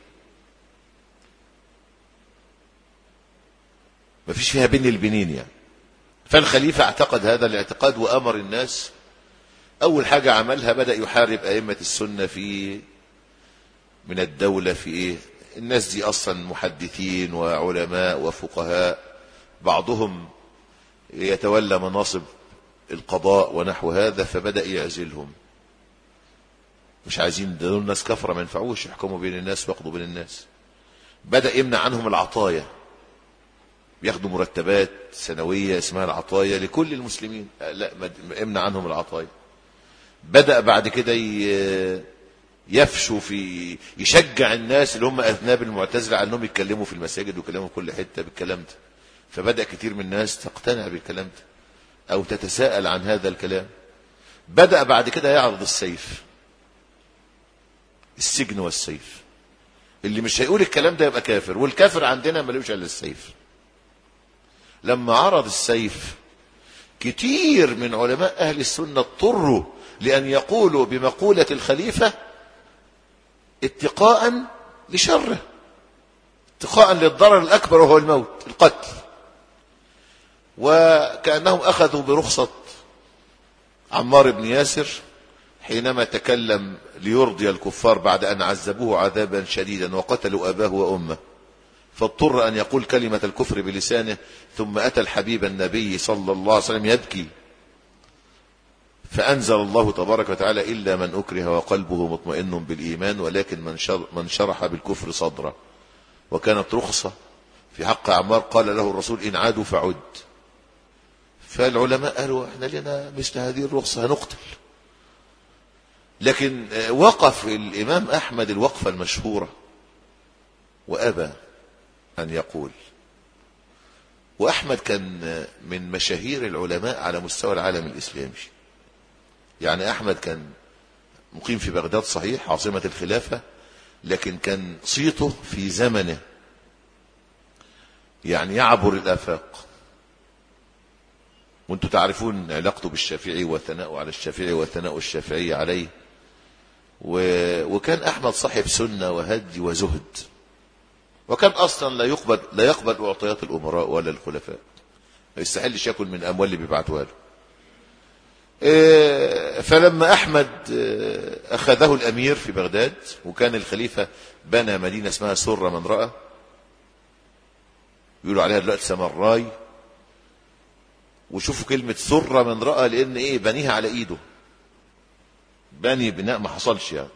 ما فيش فيها بين البنين يعني فالخليفة اعتقد هذا الاعتقاد وأمر الناس أول حاجة عملها بدأ يحارب أئمة السنة في من الدولة في إيه الناس دي أصلا محدثين وعلماء وفقهاء بعضهم يتولى مناصب القضاء ونحو هذا فبدأ يعزلهم مش عايزين دول ناس كفرة ما ينفعوش يحكموا بين الناس ويقضوا بين الناس بدأ يمنع عنهم العطايا بياخدوا مرتبات سنوية اسمها العطايا لكل المسلمين لا امنع عنهم العطايا بدأ بعد كده يفشوا في يشجع الناس اللي هم أذناب المعتزلة على أنهم يتكلموا في المساجد ويكلموا في كل حتة بالكلام ده فبدأ كتير من الناس تقتنع بالكلام ده أو تتساءل عن هذا الكلام بدأ بعد كده يعرض السيف السجن والسيف اللي مش هيقول الكلام ده يبقى كافر والكافر عندنا ملوش الا السيف لما عرض السيف كتير من علماء اهل السنه اضطروا لان يقولوا بمقوله الخليفه اتقاء لشره اتقاء للضرر الاكبر وهو الموت القتل وكانهم اخذوا برخصه عمار بن ياسر حينما تكلم ليرضي الكفار بعد أن عذبوه عذابا شديدا وقتلوا أباه وأمه فاضطر أن يقول كلمة الكفر بلسانه ثم أتى الحبيب النبي صلى الله عليه وسلم يبكي فأنزل الله تبارك وتعالى إلا من أكره وقلبه مطمئن بالإيمان ولكن من, شر من شرح بالكفر صدره وكانت رخصة في حق عمار قال له الرسول إن عادوا فعد فالعلماء قالوا احنا لنا مثل هذه الرخصة هنقتل لكن وقف الإمام أحمد الوقفة المشهورة وأبى أن يقول وأحمد كان من مشاهير العلماء على مستوى العالم الإسلامي يعني أحمد كان مقيم في بغداد صحيح عاصمة الخلافة لكن كان صيته في زمنه يعني يعبر الآفاق وانتم تعرفون علاقته بالشافعي وثناءه على الشافعي وثناء الشافعي عليه و... وكان احمد صاحب سنه وهدي وزهد وكان اصلا لا يقبل لا يقبل اعطيات الامراء ولا الخلفاء ما يستحلش ياكل من اموال اللي بيبعتوها له إيه فلما احمد اخذه الامير في بغداد وكان الخليفه بنى مدينه اسمها سره من راى يقولوا عليها دلوقتي سمراي وشوفوا كلمه سره من راى لان ايه بنيها على ايده بني بناء ما حصلش يعني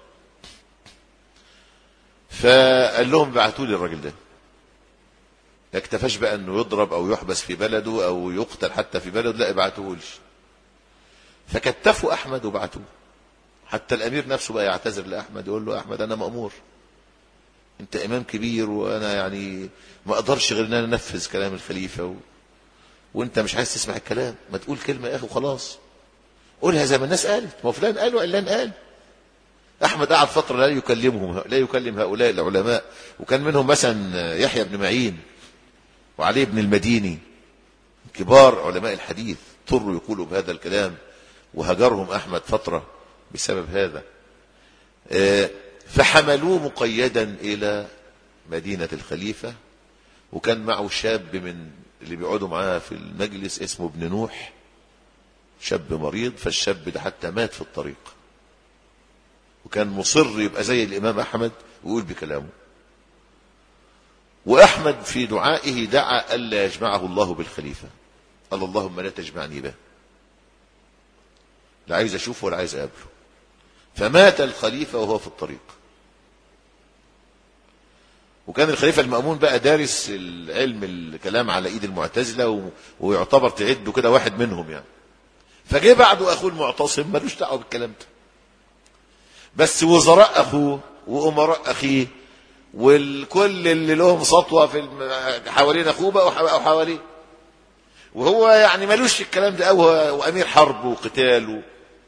فقال لهم بعتوا لي الراجل ده ما اكتفاش بقى انه يضرب او يحبس في بلده او يقتل حتى في بلده لا ابعتوه لي فكتفوا احمد وبعتوه حتى الامير نفسه بقى يعتذر لاحمد يقول له احمد انا مامور انت امام كبير وانا يعني ما اقدرش غير ان انا انفذ كلام الخليفه و... وانت مش عايز تسمع الكلام ما تقول كلمه يا اخي وخلاص قولها زي ما الناس قالت ما فلان قال وعلان قال احمد قعد فتره لا يكلمهم لا يكلم هؤلاء العلماء وكان منهم مثلا يحيى بن معين وعلي بن المديني كبار علماء الحديث اضطروا يقولوا بهذا الكلام وهجرهم احمد فتره بسبب هذا فحملوه مقيدا الى مدينه الخليفه وكان معه شاب من اللي بيقعدوا معاه في المجلس اسمه ابن نوح شاب مريض فالشاب ده حتى مات في الطريق وكان مصر يبقى زي الإمام أحمد ويقول بكلامه وأحمد في دعائه دعا ألا يجمعه الله بالخليفة قال اللهم لا تجمعني به لا عايز أشوفه ولا عايز أقابله فمات الخليفة وهو في الطريق وكان الخليفة المأمون بقى دارس العلم الكلام على ايد المعتزلة ويعتبر تعده كده واحد منهم يعني فجه بعده اخوه المعتصم ملوش دعوه بالكلام ده بس وزراء اخوه وامراء اخيه والكل اللي لهم سطوه في حوالين اخوه بقوا حواليه وهو يعني ملوش في الكلام ده قوي وامير حرب وقتال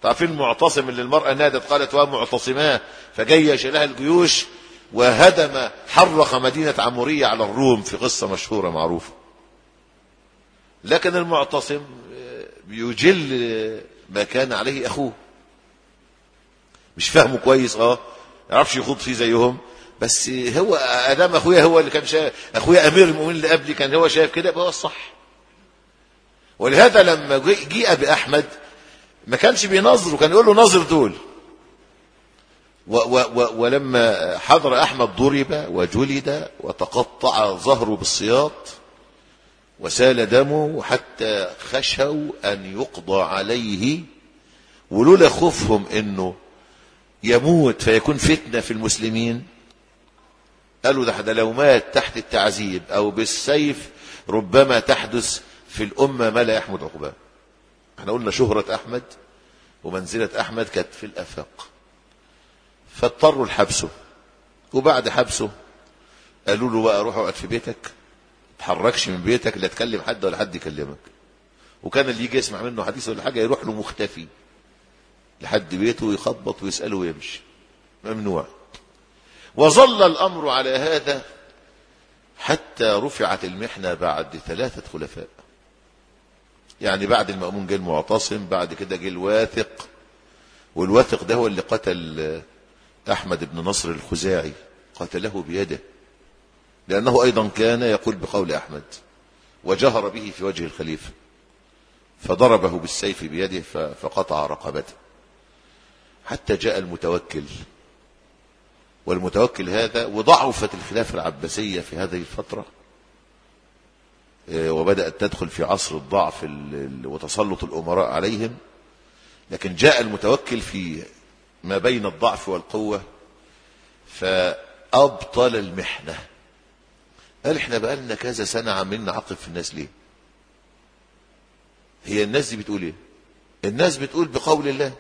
تعرفين المعتصم اللي المرأة نادت قالت ومعتصماه فجيش لها الجيوش وهدم حرق مدينة عمورية على الروم في قصة مشهورة معروفة لكن المعتصم بيجل ما كان عليه أخوه مش فاهمه كويس اه يعرفش يخوض فيه زيهم بس هو ادام اخويا هو اللي كان شايف اخويا امير المؤمنين اللي قبلي كان هو شايف كده يبقى هو الصح ولهذا لما جيء باحمد ما كانش بينظر وكان يقول له نظر دول و و و ولما حضر احمد ضرب وجلد وتقطع ظهره بالسياط وسال دمه حتى خشوا ان يقضى عليه ولولا خوفهم انه يموت فيكون فتنه في المسلمين قالوا ده ده لو مات تحت التعذيب او بالسيف ربما تحدث في الامه ما لا يحمد عقباه احنا قلنا شهره احمد ومنزله احمد كانت في الافاق فاضطروا لحبسه وبعد حبسه قالوا له بقى روح اقعد في بيتك تحركش من بيتك لا تكلم حد ولا حد يكلمك وكان اللي يجي يسمع منه حديث ولا حاجه يروح له مختفي لحد بيته ويخبط ويساله ويمشي ممنوع وظل الامر على هذا حتى رفعت المحنه بعد ثلاثه خلفاء يعني بعد المأمون جه المعتصم بعد كده جه الواثق والواثق ده هو اللي قتل احمد بن نصر الخزاعي قتله بيده لانه ايضا كان يقول بقول احمد وجهر به في وجه الخليفه فضربه بالسيف بيده فقطع رقبته حتى جاء المتوكل والمتوكل هذا وضعفت الخلافة العباسية في هذه الفترة وبدأت تدخل في عصر الضعف وتسلط الأمراء عليهم لكن جاء المتوكل في ما بين الضعف والقوة فأبطل المحنة قال احنا بقالنا كذا سنة عمالين نعاقب في الناس ليه هي الناس دي بتقول ايه الناس بتقول بقول الله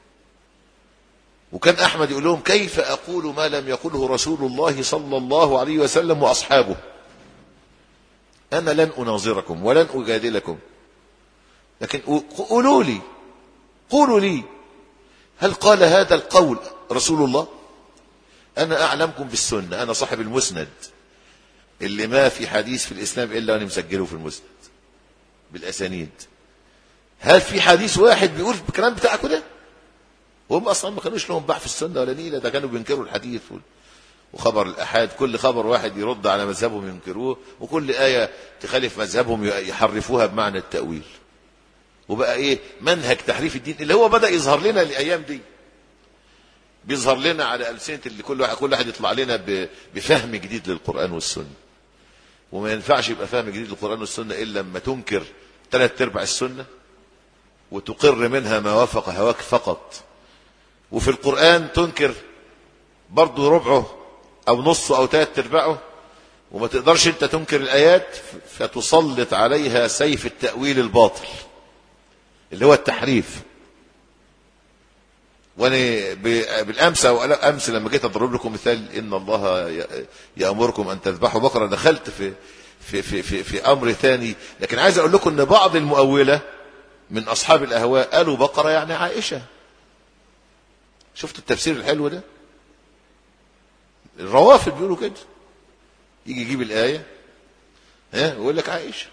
وكان احمد يقول لهم كيف اقول ما لم يقله رسول الله صلى الله عليه وسلم واصحابه انا لن اناظركم ولن اجادلكم لكن قولوا لي قولوا لي هل قال هذا القول رسول الله انا اعلمكم بالسنه انا صاحب المسند اللي ما في حديث في الاسلام الا وانا مسجله في المسند بالاسانيد هل في حديث واحد بيقول الكلام بتاعكم ده وهم اصلا ما كانوش لهم باع في السنه ولا نيله ده كانوا بينكروا الحديث وخبر الاحاد كل خبر واحد يرد على مذهبهم ينكروه وكل ايه تخالف مذهبهم يحرفوها بمعنى التاويل وبقى ايه منهج تحريف الدين اللي هو بدا يظهر لنا الايام دي بيظهر لنا على السنه اللي كل واحد كل واحد يطلع لنا بفهم جديد للقران والسنه وما ينفعش يبقى فهم جديد للقران والسنه الا لما تنكر ثلاث ارباع السنه وتقر منها ما وافق هواك فقط وفي القرآن تنكر برضه ربعه أو نصه أو ثلاث أرباعه وما تقدرش أنت تنكر الآيات فتسلط عليها سيف التأويل الباطل اللي هو التحريف وانا بالامس او امس لما جيت اضرب لكم مثال ان الله يامركم ان تذبحوا بقره دخلت في في في في, في امر ثاني لكن عايز اقول لكم ان بعض المؤوله من اصحاب الاهواء قالوا بقره يعني عائشه شفتوا التفسير الحلو ده الروافد بيقولوا كده يجي يجيب الآية ها ويقول لك عائشة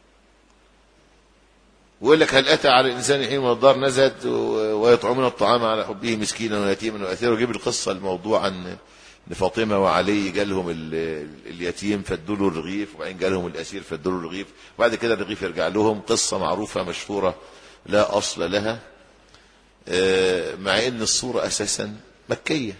ويقول لك هل أتى على الإنسان حين من الدار نزد ويطعمون الطعام على حبه مسكينا ويتيما وأثيرا ويجيب القصة الموضوع عن ان فاطمه وعلي جالهم اليتيم فادوا له الرغيف وبعدين جالهم الاسير فادوا له الرغيف وبعد كده الرغيف يرجع لهم قصه معروفه مشهوره لا اصل لها مع ان الصورة اساسا مكية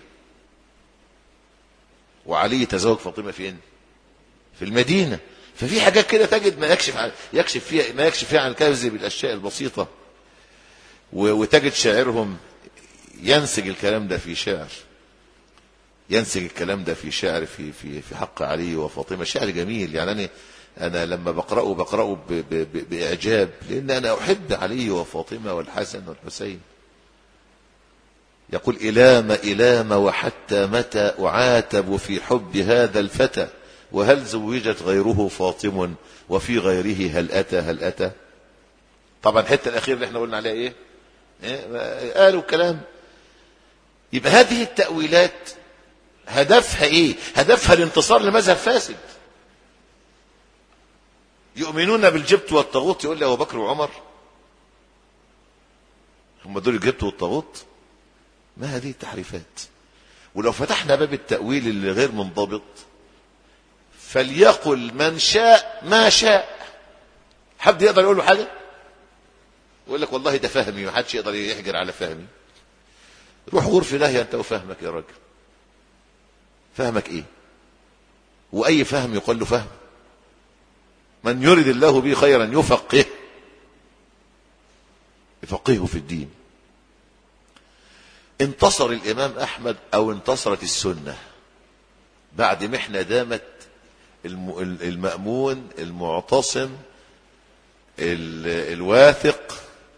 وعلي تزوج فاطمة فين في المدينة ففي حاجات كده تجد ما يكشف عن يكشف فيها ما يكشف فيها عن الكذب الاشياء البسيطة وتجد شاعرهم ينسج الكلام ده في شعر ينسج الكلام ده في شعر في في في حق علي وفاطمة شعر جميل يعني انا انا لما بقراه بقراه باعجاب لان انا احب علي وفاطمة والحسن والحسين يقول إلام إلام وحتى متى أعاتب في حب هذا الفتى وهل زوجت غيره فاطم وفي غيره هل أتى هل أتى طبعا الحتة الأخيرة اللي احنا قلنا عليها إيه إيه؟ قالوا كلام يبقى هذه التأويلات هدفها ايه هدفها الانتصار لمذهب فاسد يؤمنون بالجبت والطاغوت يقول لي ابو بكر وعمر هم دول الجبت والطاغوت ما هذه التحريفات ولو فتحنا باب التأويل اللي غير منضبط فليقل من شاء ما شاء حد يقدر يقول له حاجة يقول لك والله ده فهمي ما حدش يقدر يحجر على فهمي روح غرف الله انت وفهمك يا راجل فهمك ايه واي فهم يقال له فهم من يرد الله به خيرا يفقه يفقهه في الدين انتصر الامام احمد او انتصرت السنه بعد محنه دامت المامون المعتصم الواثق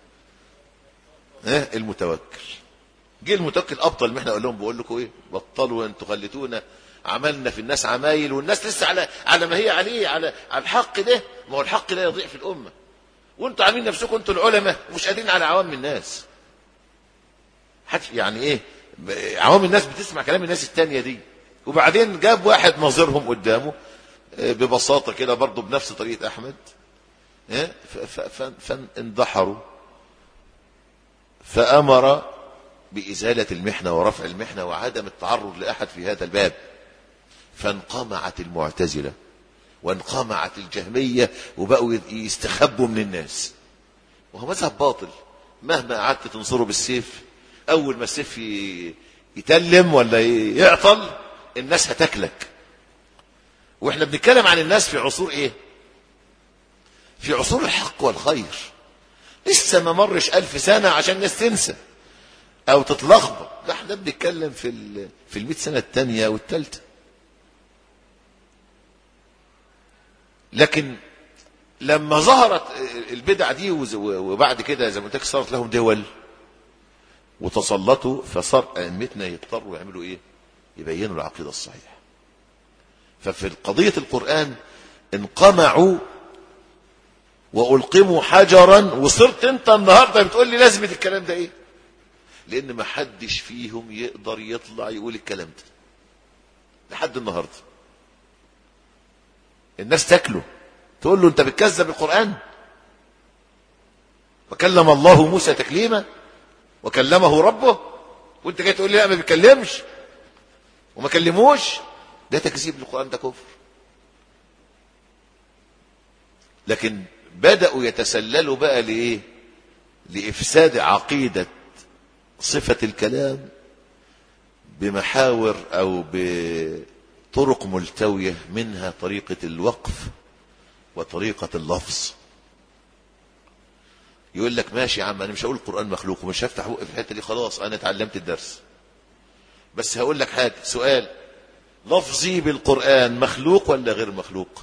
المتوكل جه المتوكل ابطل ما احنا قال لهم بقول لكم ايه بطلوا انتوا خليتونا عملنا في الناس عمايل والناس لسه على على ما هي عليه على على الحق ده ما هو الحق لا يضيع في الامه وانتوا عاملين نفسكم انتوا العلماء ومش قادرين على عوام الناس حد يعني ايه عوام الناس بتسمع كلام الناس التانية دي وبعدين جاب واحد ناظرهم قدامه ببساطه كده برضه بنفس طريقه احمد فاندحروا فامر بإزالة المحنة ورفع المحنة وعدم التعرض لأحد في هذا الباب فانقمعت المعتزلة وانقمعت الجهمية وبقوا يستخبوا من الناس وهو مذهب باطل مهما قعدت تنصره بالسيف أول ما السيف يتلم ولا يعطل الناس هتاكلك واحنا بنتكلم عن الناس في عصور ايه في عصور الحق والخير لسه ما مرش ألف سنة عشان الناس تنسى او تتلخبط ده احنا بنتكلم في ال في ال سنه الثانيه والثالثه لكن لما ظهرت البدع دي وبعد كده زي ما قلت لك صارت لهم دول وتسلطوا فصار ائمتنا يضطروا يعملوا ايه؟ يبينوا العقيده الصحيحه. ففي قضيه القران انقمعوا والقموا حجرا وصرت انت النهارده بتقول لي لازمه الكلام ده ايه؟ لان ما حدش فيهم يقدر يطلع يقول الكلام ده لحد النهارده الناس تاكله تقول له انت بتكذب القران وكلم الله موسى تكليما وكلمه ربه وانت جاي تقول لي لا ما بيتكلمش وما كلموش ده تكذيب للقران ده كفر لكن بداوا يتسللوا بقى لايه لافساد عقيده صفة الكلام بمحاور أو بطرق ملتوية منها طريقة الوقف وطريقة اللفظ يقول لك ماشي يا عم أنا مش هقول القرآن مخلوق ومش هفتح بقي في الحتة دي خلاص أنا اتعلمت الدرس بس هقول لك حاجة سؤال لفظي بالقرآن مخلوق ولا غير مخلوق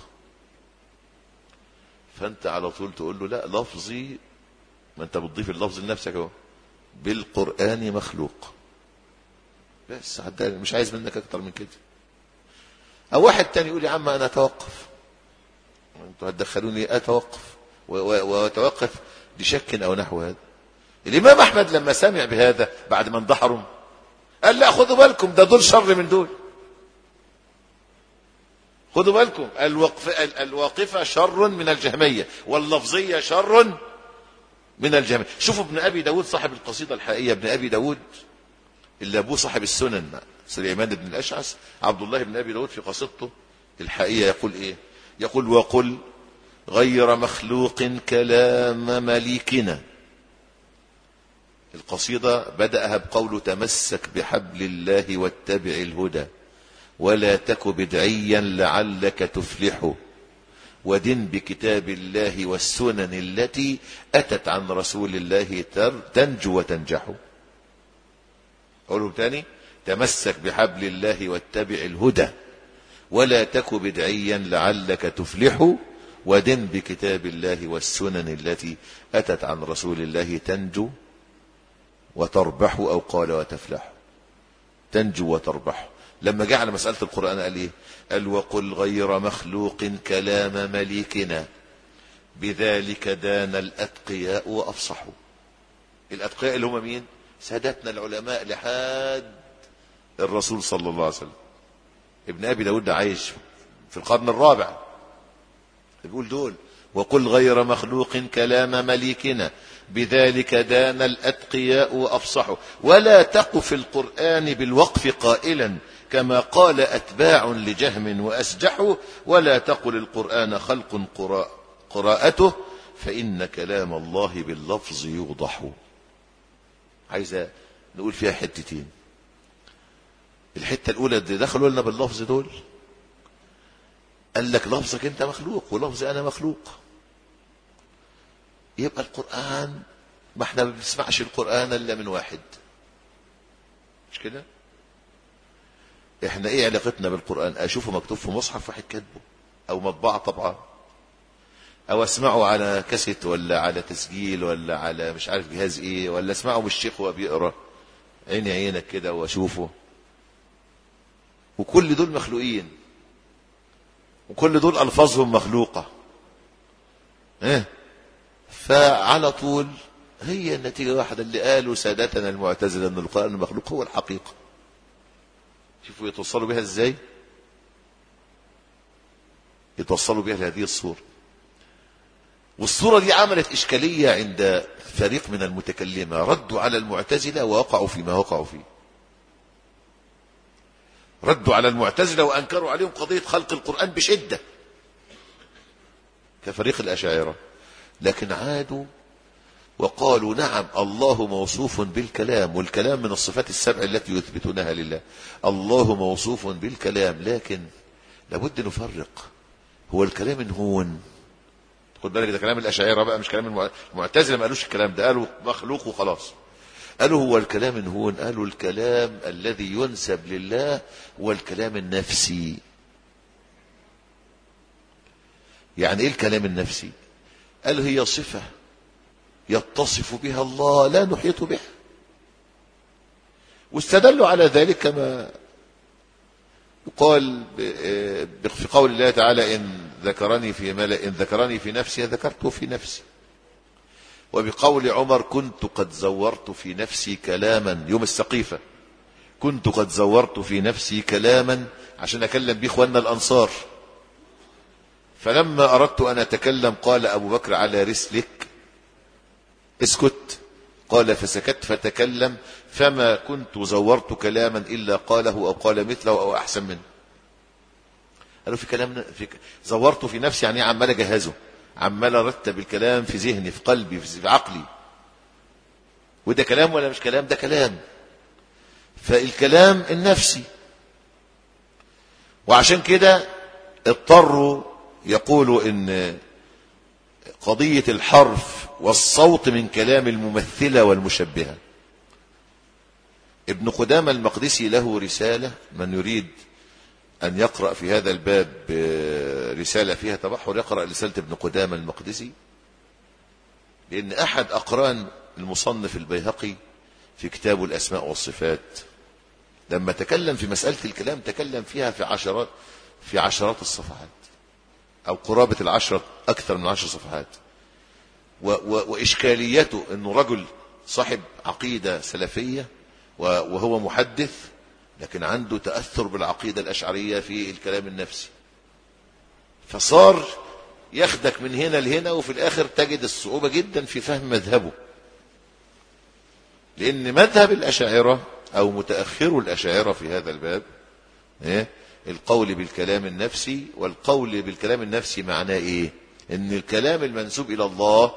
فأنت على طول تقول له لا لفظي ما أنت بتضيف اللفظ لنفسك اهو بالقرآن مخلوق بس مش عايز منك أكتر من كده أو واحد تاني يقول يا عم أنا أتوقف أنتوا هتدخلوني أتوقف وأتوقف لشك أو نحو هذا الإمام أحمد لما سمع بهذا بعد ما اندحروا قال لا خدوا بالكم ده دول شر من دول خدوا بالكم الوقف الواقفة شر من الجهمية واللفظية شر من الجميع شوفوا ابن أبي داود صاحب القصيدة الحقيقية ابن أبي داود اللي أبوه صاحب السنن سليمان بن الأشعث عبد الله بن أبي داود في قصيدته الحقيقية يقول إيه يقول وقل غير مخلوق كلام مليكنا القصيدة بدأها بقوله تمسك بحبل الله واتبع الهدى ولا تك بدعيا لعلك تفلح ودن بكتاب الله والسنن التي أتت عن رسول الله تنجو وتنجح أقوله تاني تمسك بحبل الله واتبع الهدى ولا تك بدعيا لعلك تفلح ودن بكتاب الله والسنن التي أتت عن رسول الله تنجو وتربح أو قال وتفلح تنجو وتربح لما جاء على مسألة القرآن قال إيه قال وقل غير مخلوق كلام مليكنا بذلك دان الأتقياء وأفصحوا الأتقياء اللي هم مين سادتنا العلماء لحد الرسول صلى الله عليه وسلم ابن أبي داود ده عايش في القرن الرابع بيقول دول وقل غير مخلوق كلام مليكنا بذلك دان الأتقياء وأفصحوا ولا تق في القرآن بالوقف قائلا كما قال أتباع لجهم وأسجحوا ولا تقل القرآن خلق قراء قراءته فإن كلام الله باللفظ يوضح عايز نقول فيها حتتين الحتة الأولى اللي دخلوا لنا باللفظ دول قال لك لفظك أنت مخلوق ولفظي أنا مخلوق يبقى القرآن ما احنا ما بنسمعش القرآن إلا من واحد مش كده احنا ايه علاقتنا بالقرآن اشوفه مكتوب في مصحف واحد كاتبه او مطبعة طبعا او اسمعه على كاسيت ولا على تسجيل ولا على مش عارف جهاز ايه ولا اسمعه من الشيخ وهو بيقرا عيني عينك كده واشوفه وكل دول مخلوقين وكل دول الفاظهم مخلوقه ايه فعلى طول هي النتيجه واحده اللي قالوا سادتنا المعتزله ان القران المخلوق هو الحقيقه شوفوا يتوصلوا بها ازاي يتوصلوا بها لهذه الصورة والصورة دي عملت إشكالية عند فريق من المتكلمة ردوا على المعتزلة ووقعوا فيما وقعوا فيه ردوا على المعتزلة وأنكروا عليهم قضية خلق القرآن بشدة كفريق الأشاعرة لكن عادوا وقالوا نعم الله موصوف بالكلام والكلام من الصفات السبع التي يثبتونها لله الله موصوف بالكلام لكن لابد نفرق هو الكلام هون خد بالك ده كلام الأشاعرة بقى مش كلام المعتزلة ما قالوش الكلام ده قالوا مخلوق وخلاص قالوا هو الكلام هون قالوا الكلام الذي ينسب لله هو الكلام النفسي يعني ايه الكلام النفسي قال هي صفه يتصف بها الله لا نحيط بها واستدلوا على ذلك كما يقال في قول الله تعالى إن ذكرني في ملأ إن ذكرني في نفسي ذكرته في نفسي وبقول عمر كنت قد زورت في نفسي كلاما يوم السقيفة كنت قد زورت في نفسي كلاما عشان أكلم به إخواننا الأنصار فلما أردت أن أتكلم قال أبو بكر على رسلك اسكت قال فسكت فتكلم فما كنت زورت كلاما إلا قاله أو قال مثله أو أحسن منه قالوا في كلام في زورته في نفسي يعني عمال أجهزه عمال أرتب الكلام في ذهني في قلبي في عقلي وده كلام ولا مش كلام ده كلام فالكلام النفسي وعشان كده اضطروا يقولوا ان قضية الحرف والصوت من كلام الممثلة والمشبهة ابن قدامة المقدسي له رسالة من يريد أن يقرأ في هذا الباب رسالة فيها تبحر يقرأ رسالة ابن قدامة المقدسي لأن أحد أقران المصنف البيهقي في كتاب الأسماء والصفات لما تكلم في مسألة الكلام تكلم فيها في عشرات في عشرات الصفحات أو قرابة العشرة أكثر من عشر صفحات و و وإشكاليته أنه رجل صاحب عقيدة سلفية وهو محدث لكن عنده تأثر بالعقيدة الأشعرية في الكلام النفسي فصار ياخدك من هنا لهنا وفي الآخر تجد الصعوبة جدا في فهم مذهبه لأن مذهب الأشاعرة أو متأخر الأشاعرة في هذا الباب إيه؟ القول بالكلام النفسي والقول بالكلام النفسي معناه ايه ان الكلام المنسوب الى الله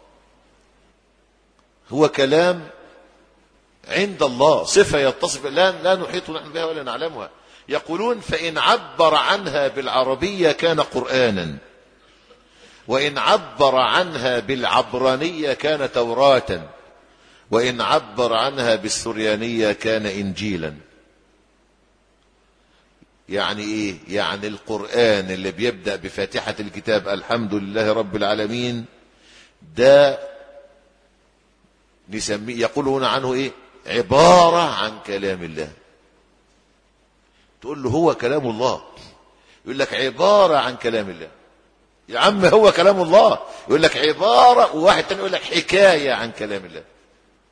هو كلام عند الله صفة يتصف لا, لا نحيط نحن بها ولا نعلمها يقولون فإن عبر عنها بالعربية كان قرآنا وإن عبر عنها بالعبرانية كان توراة وإن عبر عنها بالسريانية كان إنجيلا يعني ايه يعني القرآن اللي بيبدأ بفاتحة الكتاب الحمد لله رب العالمين ده نسميه يقولون عنه ايه عبارة عن كلام الله تقول له هو كلام الله يقول لك عبارة عن كلام الله يا عم هو كلام الله يقول لك عبارة وواحد تاني يقول لك حكاية عن كلام الله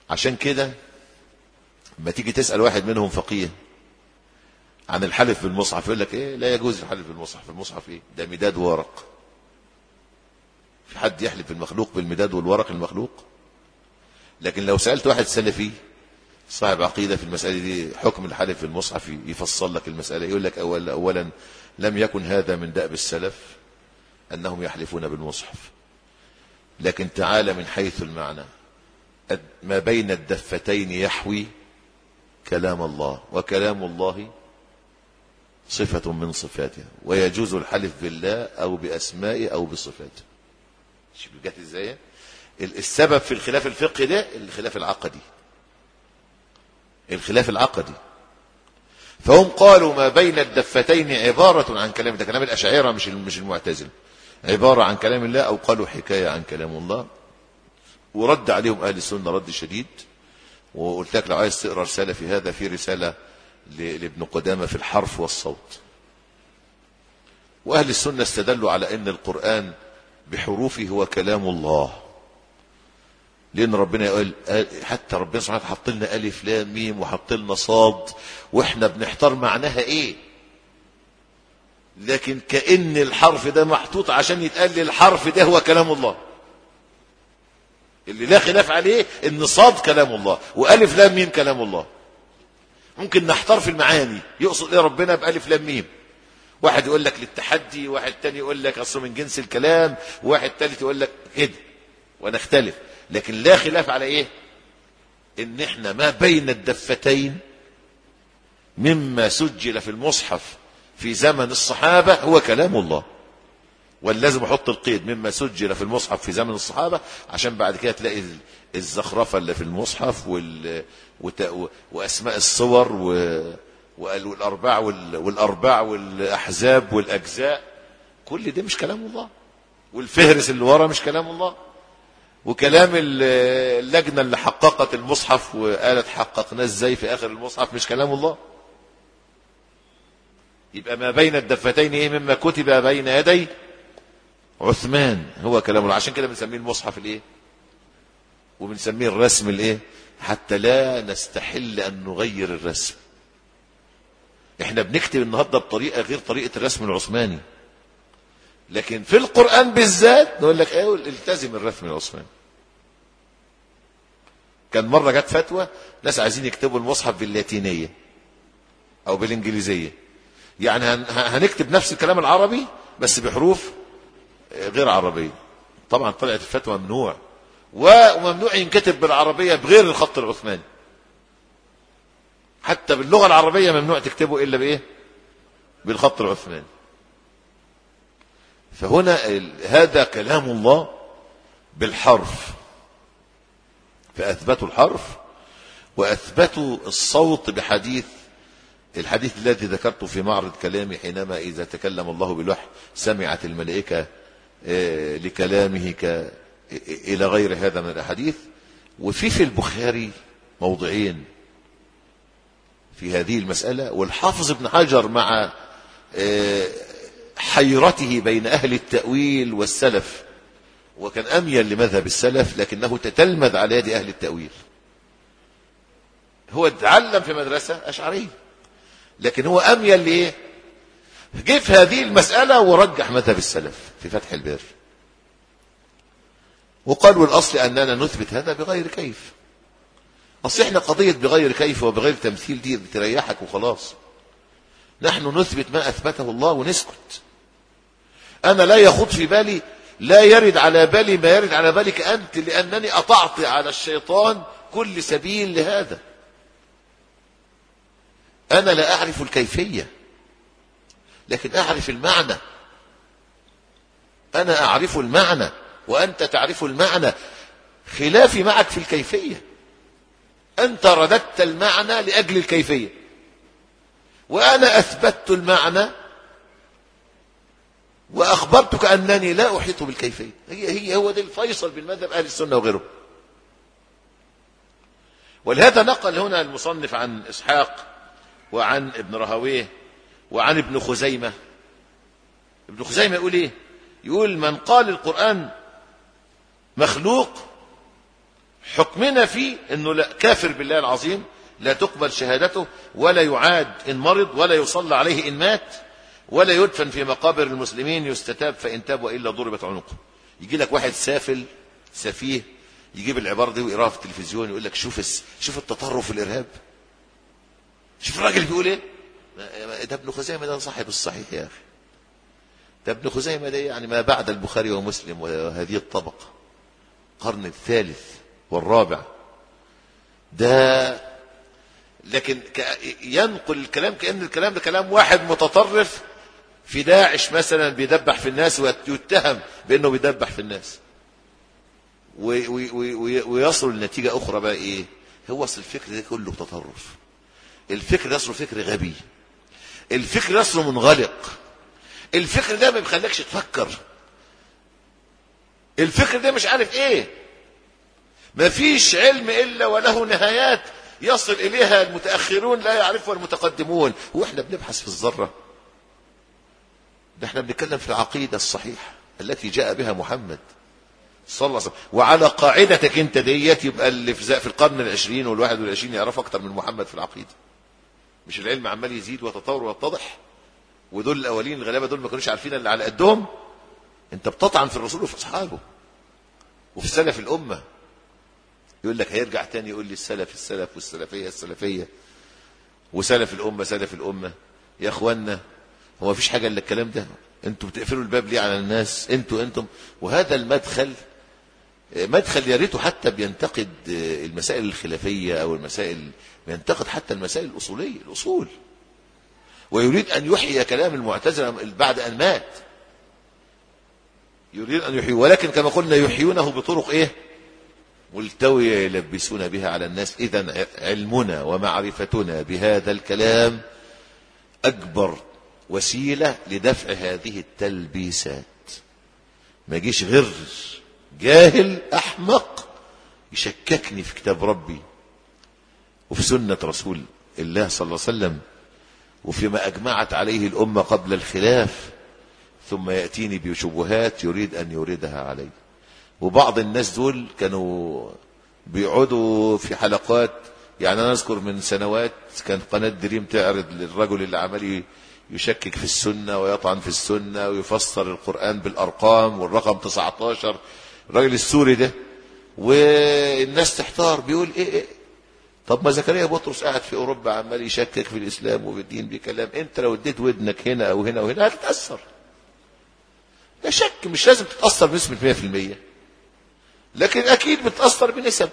عشان كده لما تيجي تسأل واحد منهم فقيه عن الحلف بالمصحف يقول لك ايه لا يجوز الحلف بالمصحف المصحف ايه ده مداد ورق في حد يحلف المخلوق بالمداد والورق المخلوق لكن لو سألت واحد سلفي صاحب عقيدة في المسألة دي حكم الحلف في المصحف يفصل لك المسألة يقول لك أولا, أولا لم يكن هذا من دأب السلف أنهم يحلفون بالمصحف لكن تعال من حيث المعنى ما بين الدفتين يحوي كلام الله وكلام الله صفة من صفاته ويجوز الحلف بالله أو بأسمائه أو بصفاته شوف جت ازاي السبب في الخلاف الفقهي ده الخلاف العقدي الخلاف العقدي فهم قالوا ما بين الدفتين عبارة عن كلام ده كلام الأشاعرة مش مش المعتزلة عبارة عن كلام الله أو قالوا حكاية عن كلام الله ورد عليهم أهل السنة رد شديد وقلت لك لو عايز تقرا رسالة في هذا في رسالة لابن قدامة في الحرف والصوت وأهل السنة استدلوا على أن القرآن بحروفه هو كلام الله لأن ربنا يقول حتى ربنا سبحانه وتعالى حط لنا ألف لام ميم وحط لنا صاد وإحنا بنحتار معناها إيه لكن كأن الحرف ده محطوط عشان يتقال لي الحرف ده هو كلام الله اللي لا خلاف عليه ان صاد كلام الله والف لام ميم كلام الله ممكن نحتار في المعاني يقصد ايه ربنا بالف لام ميم واحد يقول لك للتحدي واحد تاني يقول لك اصله من جنس الكلام واحد تالت يقول لك كده ونختلف لكن لا خلاف على ايه ان احنا ما بين الدفتين مما سجل في المصحف في زمن الصحابة هو كلام الله ولازم احط القيد مما سجل في المصحف في زمن الصحابة عشان بعد كده تلاقي الزخرفة اللي في المصحف وال... وت... واسماء الصور و... والارباع وال... والارباع والاحزاب والاجزاء كل ده مش كلام الله والفهرس اللي ورا مش كلام الله وكلام اللجنة اللي حققت المصحف وقالت حققناه ازاي في اخر المصحف مش كلام الله يبقى ما بين الدفتين ايه مما كتب بين يدي عثمان هو كلام الله عشان كده بنسميه المصحف الايه وبنسميه الرسم الايه حتى لا نستحل ان نغير الرسم احنا بنكتب النهارده بطريقه غير طريقه الرسم العثماني لكن في القران بالذات نقول لك ايه التزم الرسم العثماني كان مره جت فتوى ناس عايزين يكتبوا المصحف باللاتينيه او بالانجليزيه يعني هنكتب نفس الكلام العربي بس بحروف غير عربية طبعا طلعت الفتوى ممنوع وممنوع ينكتب بالعربية بغير الخط العثماني حتى باللغة العربية ممنوع تكتبه إلا بإيه بالخط العثماني فهنا هذا كلام الله بالحرف فأثبتوا الحرف وأثبتوا الصوت بحديث الحديث الذي ذكرته في معرض كلامي حينما إذا تكلم الله بالوحي سمعت الملائكة لكلامه ك إلى غير هذا من الأحاديث وفي في البخاري موضعين في هذه المسألة والحافظ ابن حجر مع حيرته بين أهل التأويل والسلف وكان أميل لمذهب السلف لكنه تتلمذ على يد أهل التأويل هو تعلم في مدرسة أشعرية لكن هو أميل لإيه جه في هذه المسألة ورجح مذهب السلف في فتح البر وقال والأصل أننا نثبت هذا بغير كيف أصل إحنا قضية بغير كيف وبغير تمثيل دي بتريحك وخلاص نحن نثبت ما أثبته الله ونسكت أنا لا يخط في بالي لا يرد على بالي ما يرد على بالك أنت لأنني أطعت على الشيطان كل سبيل لهذا أنا لا أعرف الكيفية لكن أعرف المعنى أنا أعرف المعنى وأنت تعرف المعنى خلافي معك في الكيفية أنت رددت المعنى لأجل الكيفية وأنا أثبتت المعنى وأخبرتك أنني لا أحيط بالكيفية هي هي هو ده الفيصل بين مذهب أهل السنة وغيره ولهذا نقل هنا المصنف عن إسحاق وعن ابن رهويه وعن ابن خزيمة ابن خزيمة يقول ايه يقول من قال القرآن مخلوق حكمنا فيه انه لا كافر بالله العظيم لا تقبل شهادته ولا يعاد ان مرض ولا يصلى عليه ان مات ولا يدفن في مقابر المسلمين يستتاب فان تاب والا ضربت عنقه يجي لك واحد سافل سفيه يجيب العباره دي ويقراها في التلفزيون يقول لك شوف الس... شوف التطرف الارهاب شوف الراجل بيقول ايه ده ابن خزيمه ده صاحب الصحيح يا اخي ده ابن خزيمه ده يعني ما بعد البخاري ومسلم وهذه الطبقه القرن الثالث والرابع ده لكن ك- ينقل الكلام كأن الكلام ده كلام واحد متطرف في داعش مثلا بيدبح في الناس ويتهم بأنه بيدبح في الناس وي- وي- وي- وي- ويصل لنتيجة أخرى بقى إيه هو أصل الفكر ده كله تطرف الفكر ده أصله فكر غبي الفكر ده أصله منغلق الفكر ده ما بيخليكش تفكر الفكر ده مش عارف ايه ما فيش علم الا وله نهايات يصل اليها المتاخرون لا يعرفها المتقدمون واحنا بنبحث في الذره ده احنا بنتكلم في العقيده الصحيحه التي جاء بها محمد صلى الله عليه وسلم وعلى قاعدتك انت ديت يبقى اللي في في القرن العشرين والواحد والعشرين يعرف اكتر من محمد في العقيده مش العلم عمال يزيد ويتطور ويتضح ودول الاولين الغلابه دول ما كانوش عارفين اللي على قدهم انت بتطعن في الرسول وفي اصحابه وفي سلف الامه يقول لك هيرجع تاني يقول لي السلف السلف والسلفيه السلفيه وسلف الامه سلف الامه يا اخوانا هو مفيش حاجه الا الكلام ده انتوا بتقفلوا الباب ليه على الناس انتوا انتم وهذا المدخل مدخل يا ريته حتى بينتقد المسائل الخلافيه او المسائل بينتقد حتى المسائل الاصوليه الاصول ويريد ان يحيي كلام المعتزله بعد ان مات يريد ان يحيي ولكن كما قلنا يحيونه بطرق ايه ملتويه يلبسون بها على الناس اذا علمنا ومعرفتنا بهذا الكلام اكبر وسيله لدفع هذه التلبيسات ما يجيش غير جاهل احمق يشككني في كتاب ربي وفي سنه رسول الله صلى الله عليه وسلم وفيما اجمعت عليه الامه قبل الخلاف ثم ياتيني بشبهات يريد ان يوردها علي وبعض الناس دول كانوا بيقعدوا في حلقات يعني انا اذكر من سنوات كانت قناه دريم تعرض للرجل اللي عمال يشكك في السنه ويطعن في السنه ويفسر القران بالارقام والرقم 19 الراجل السوري ده والناس تحتار بيقول ايه, إيه طب ما زكريا بطرس قاعد في اوروبا عمال يشكك في الاسلام وفي الدين بكلام انت لو اديت ودنك هنا او هنا او هنا هتتاثر لا شك مش لازم تتاثر بنسبه 100% لكن اكيد بتاثر بنسب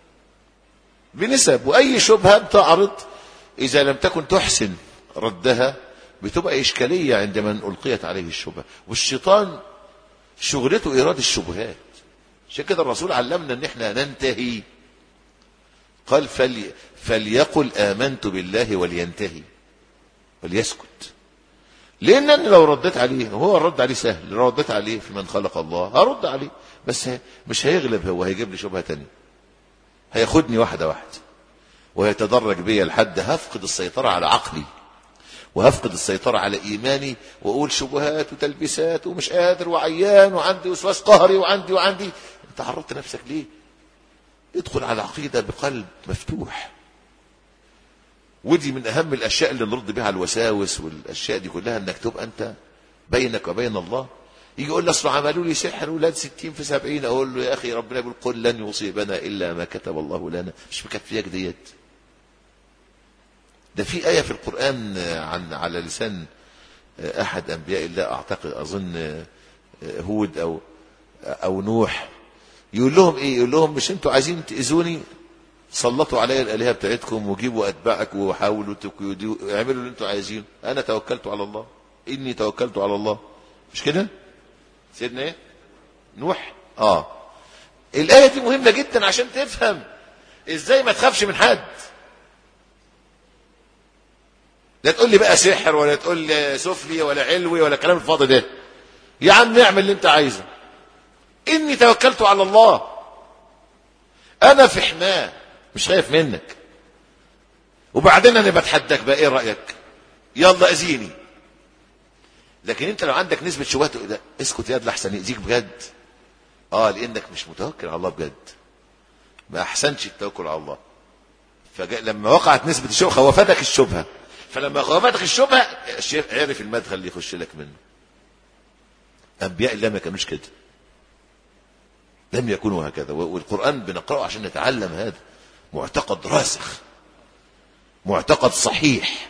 بنسب واي شبهه بتعرض اذا لم تكن تحسن ردها بتبقى اشكاليه عندما القيت عليه الشبهه والشيطان شغلته ايراد الشبهات عشان كده الرسول علمنا ان احنا ننتهي قال فلي فليقل آمنت بالله ولينتهي وليسكت لأن أنا لو رديت عليه هو الرد عليه سهل لو رديت عليه في من خلق الله هرد عليه بس مش هيغلب هو هيجيب لي شبهة تانية هياخدني واحدة واحدة ويتدرج بيا لحد هفقد السيطرة على عقلي وهفقد السيطرة على إيماني وأقول شبهات وتلبيسات ومش قادر وعيان وعندي وسواس قهري وعندي وعندي أنت عرضت نفسك ليه؟ ادخل على العقيدة بقلب مفتوح ودي من أهم الأشياء اللي نرد بها الوساوس والأشياء دي كلها أنك تبقى أنت بينك وبين الله يجي يقول لي أصل عملوا لي سحر ولاد ستين في سبعين أقول له يا أخي ربنا يقول قل لن يصيبنا إلا ما كتب الله لنا مش مكفيك ديت ده في آية في القرآن عن على لسان أحد أنبياء الله أعتقد أظن هود أو أو نوح يقول لهم ايه يقول لهم مش انتوا عايزين تاذوني سلطوا علي الالهه بتاعتكم وجيبوا اتباعك وحاولوا اعملوا اللي انتوا عايزينه انا توكلت على الله اني توكلت على الله مش كده سيدنا ايه نوح اه الايه دي مهمه جدا عشان تفهم ازاي ما تخافش من حد لا تقول لي بقى سحر ولا تقول لي سفلي ولا علوي ولا كلام الفاضي ده يا عم اعمل اللي انت عايزه إني توكلت على الله أنا في حماه مش خايف منك وبعدين أنا بتحداك بقى إيه رأيك يلا أذيني لكن أنت لو عندك نسبة شبهات ده اسكت يا لحسن يأذيك بجد آه لأنك مش متوكل على الله بجد ما احسنش التوكل على الله فلما وقعت نسبة الشبهة خوفتك الشبهة فلما خوفتك الشبهة الشيخ عرف المدخل اللي يخش لك منه أنبياء الله ما كانوش كده لم يكونوا هكذا والقرآن بنقرأه عشان نتعلم هذا معتقد راسخ معتقد صحيح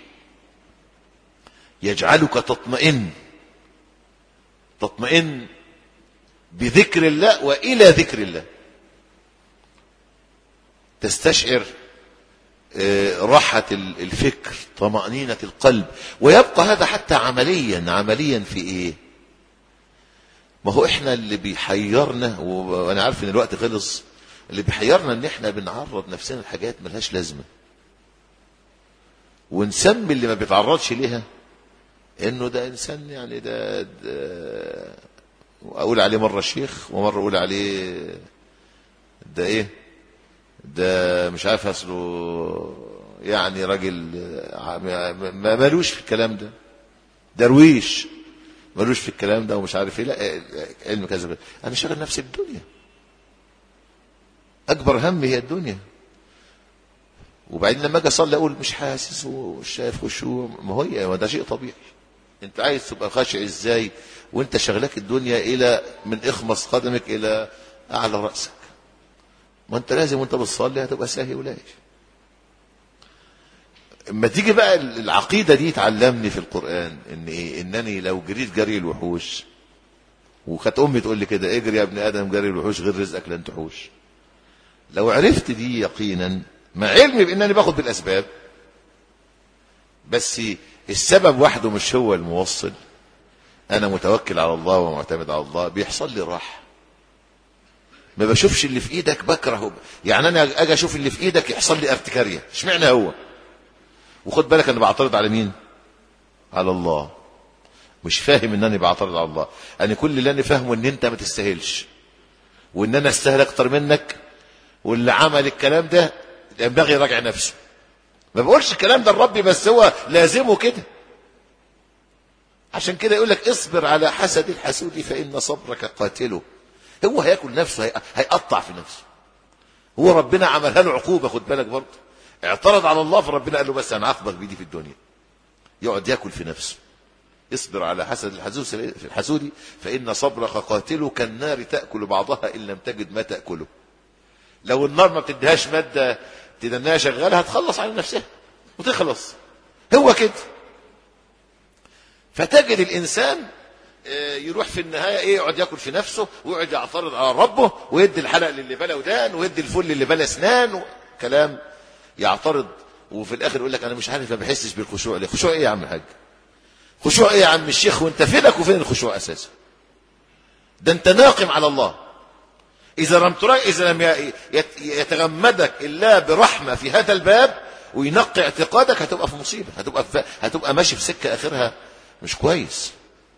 يجعلك تطمئن تطمئن بذكر الله وإلى ذكر الله تستشعر راحة الفكر طمأنينة القلب ويبقى هذا حتى عمليا عمليا في ايه ما هو احنا اللي بيحيرنا وانا عارف ان الوقت خلص اللي بيحيرنا ان احنا بنعرض نفسنا لحاجات ملهاش لازمة ونسمي اللي ما بيتعرضش ليها انه ده انسان يعني ده, ده اقول عليه مرة شيخ ومرة اقول عليه ده ايه ده مش عارف اصله يعني راجل ما مالوش في الكلام ده درويش مالوش في الكلام ده ومش عارف ايه لا علم كذا انا شغل نفسي بالدنيا اكبر همي هي الدنيا وبعدين لما اجي اصلي اقول مش حاسس ومش شايف خشوع ما هي ما ده شيء طبيعي انت عايز تبقى خاشع ازاي وانت شغلك الدنيا الى من اخمص قدمك الى اعلى راسك ما انت لازم وانت بتصلي هتبقى ساهي ولاش اما تيجي بقى العقيدة دي تعلمني في القرآن ان ايه انني لو جريت جري الوحوش وكانت امي تقول لي كده اجري يا ابن ادم جري الوحوش غير رزقك لن تحوش لو عرفت دي يقينا مع علمي بانني باخد بالاسباب بس السبب وحده مش هو الموصل انا متوكل على الله ومعتمد على الله بيحصل لي راحه ما بشوفش اللي في ايدك بكرهه يعني انا اجي اشوف اللي في ايدك يحصل لي ارتكاريه اشمعنى هو وخد بالك انا بعترض على مين على الله مش فاهم ان انا بعترض على الله انا كل اللي انا فاهمه ان انت ما تستاهلش وان انا استاهل اكتر منك واللي عمل الكلام ده ينبغي يراجع نفسه ما بقولش الكلام ده لربي بس هو لازمه كده عشان كده يقول لك اصبر على حسد الحسود فان صبرك قاتله هو هياكل نفسه هيقطع في نفسه هو ربنا عملها له عقوبه خد بالك برضه اعترض على الله فربنا قال له بس انا عاقبك بدي في الدنيا يقعد ياكل في نفسه اصبر على حسد الحسود فان صبرك قاتله كالنار تاكل بعضها ان لم تجد ما تاكله لو النار ما بتديهاش ماده تدناها شغاله هتخلص على نفسها وتخلص هو كده فتجد الانسان يروح في النهايه ايه يقعد ياكل في نفسه ويقعد يعترض على ربه ويدي الحلق للي بلا ودان ويدي الفل للي بلا اسنان كلام يعترض وفي الاخر يقول لك انا مش عارف ما بحسش بالخشوع ليه خشوع ايه يا عم الحاج خشوع ايه يا عم الشيخ وانت فينك وفين الخشوع اساسا ده انت ناقم على الله اذا لم ترى اذا لم يتغمدك الله برحمه في هذا الباب وينقي اعتقادك هتبقى في مصيبه هتبقى في هتبقى ماشي في سكه اخرها مش كويس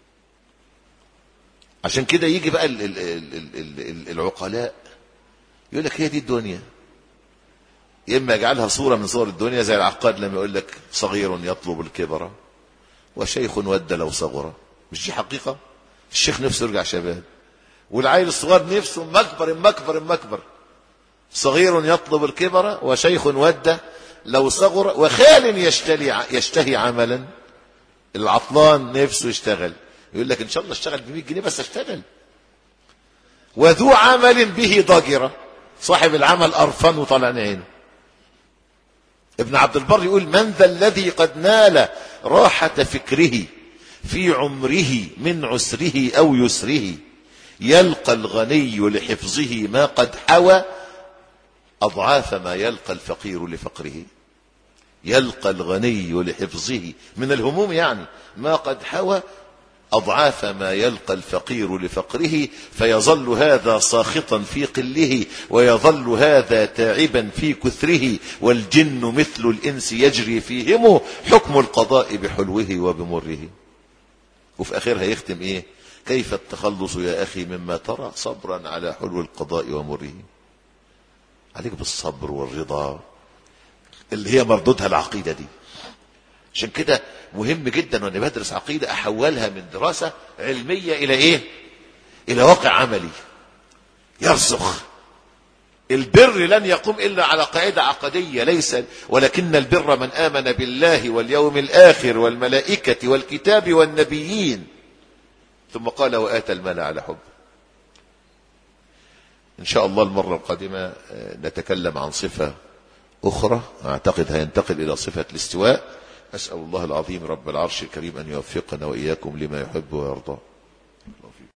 عشان كده يجي بقى ال ال ال ال العقلاء يقول لك هي دي الدنيا يا اما يجعلها صوره من صور الدنيا زي العقاد لما يقول لك صغير يطلب الكبر وشيخ ود لو صغر مش دي حقيقه الشيخ نفسه يرجع شباب والعيل الصغير نفسه مكبر مكبر مكبر صغير يطلب الكبر وشيخ ود لو صغر وخال يشتهي يشتهي عملا العطلان نفسه يشتغل يقول لك ان شاء الله اشتغل ب 100 جنيه بس اشتغل وذو عمل به ضجرة صاحب العمل قرفان وطلع عينه ابن عبد البر يقول من ذا الذي قد نال راحة فكره في عمره من عسره أو يسره يلقى الغني لحفظه ما قد حوى أضعاف ما يلقى الفقير لفقره يلقى الغني لحفظه من الهموم يعني ما قد حوى أضعاف ما يلقى الفقير لفقره فيظل هذا ساخطا في قله ويظل هذا تاعبا في كثره والجن مثل الإنس يجري فيهم حكم القضاء بحلوه وبمره وفي آخرها يختم إيه كيف التخلص يا أخي مما ترى صبرا على حلو القضاء ومره عليك بالصبر والرضا اللي هي مردودها العقيدة دي عشان كده مهم جدا وانا بدرس عقيدة احولها من دراسة علمية الى ايه الى واقع عملي يرسخ البر لن يقوم إلا على قاعدة عقدية ليس ولكن البر من آمن بالله واليوم الآخر والملائكة والكتاب والنبيين ثم قال وآتى المال على حب إن شاء الله المرة القادمة نتكلم عن صفة أخرى أعتقد هينتقل إلى صفة الاستواء أسأل الله العظيم رب العرش الكريم أن يوفقنا وإياكم لما يحب ويرضى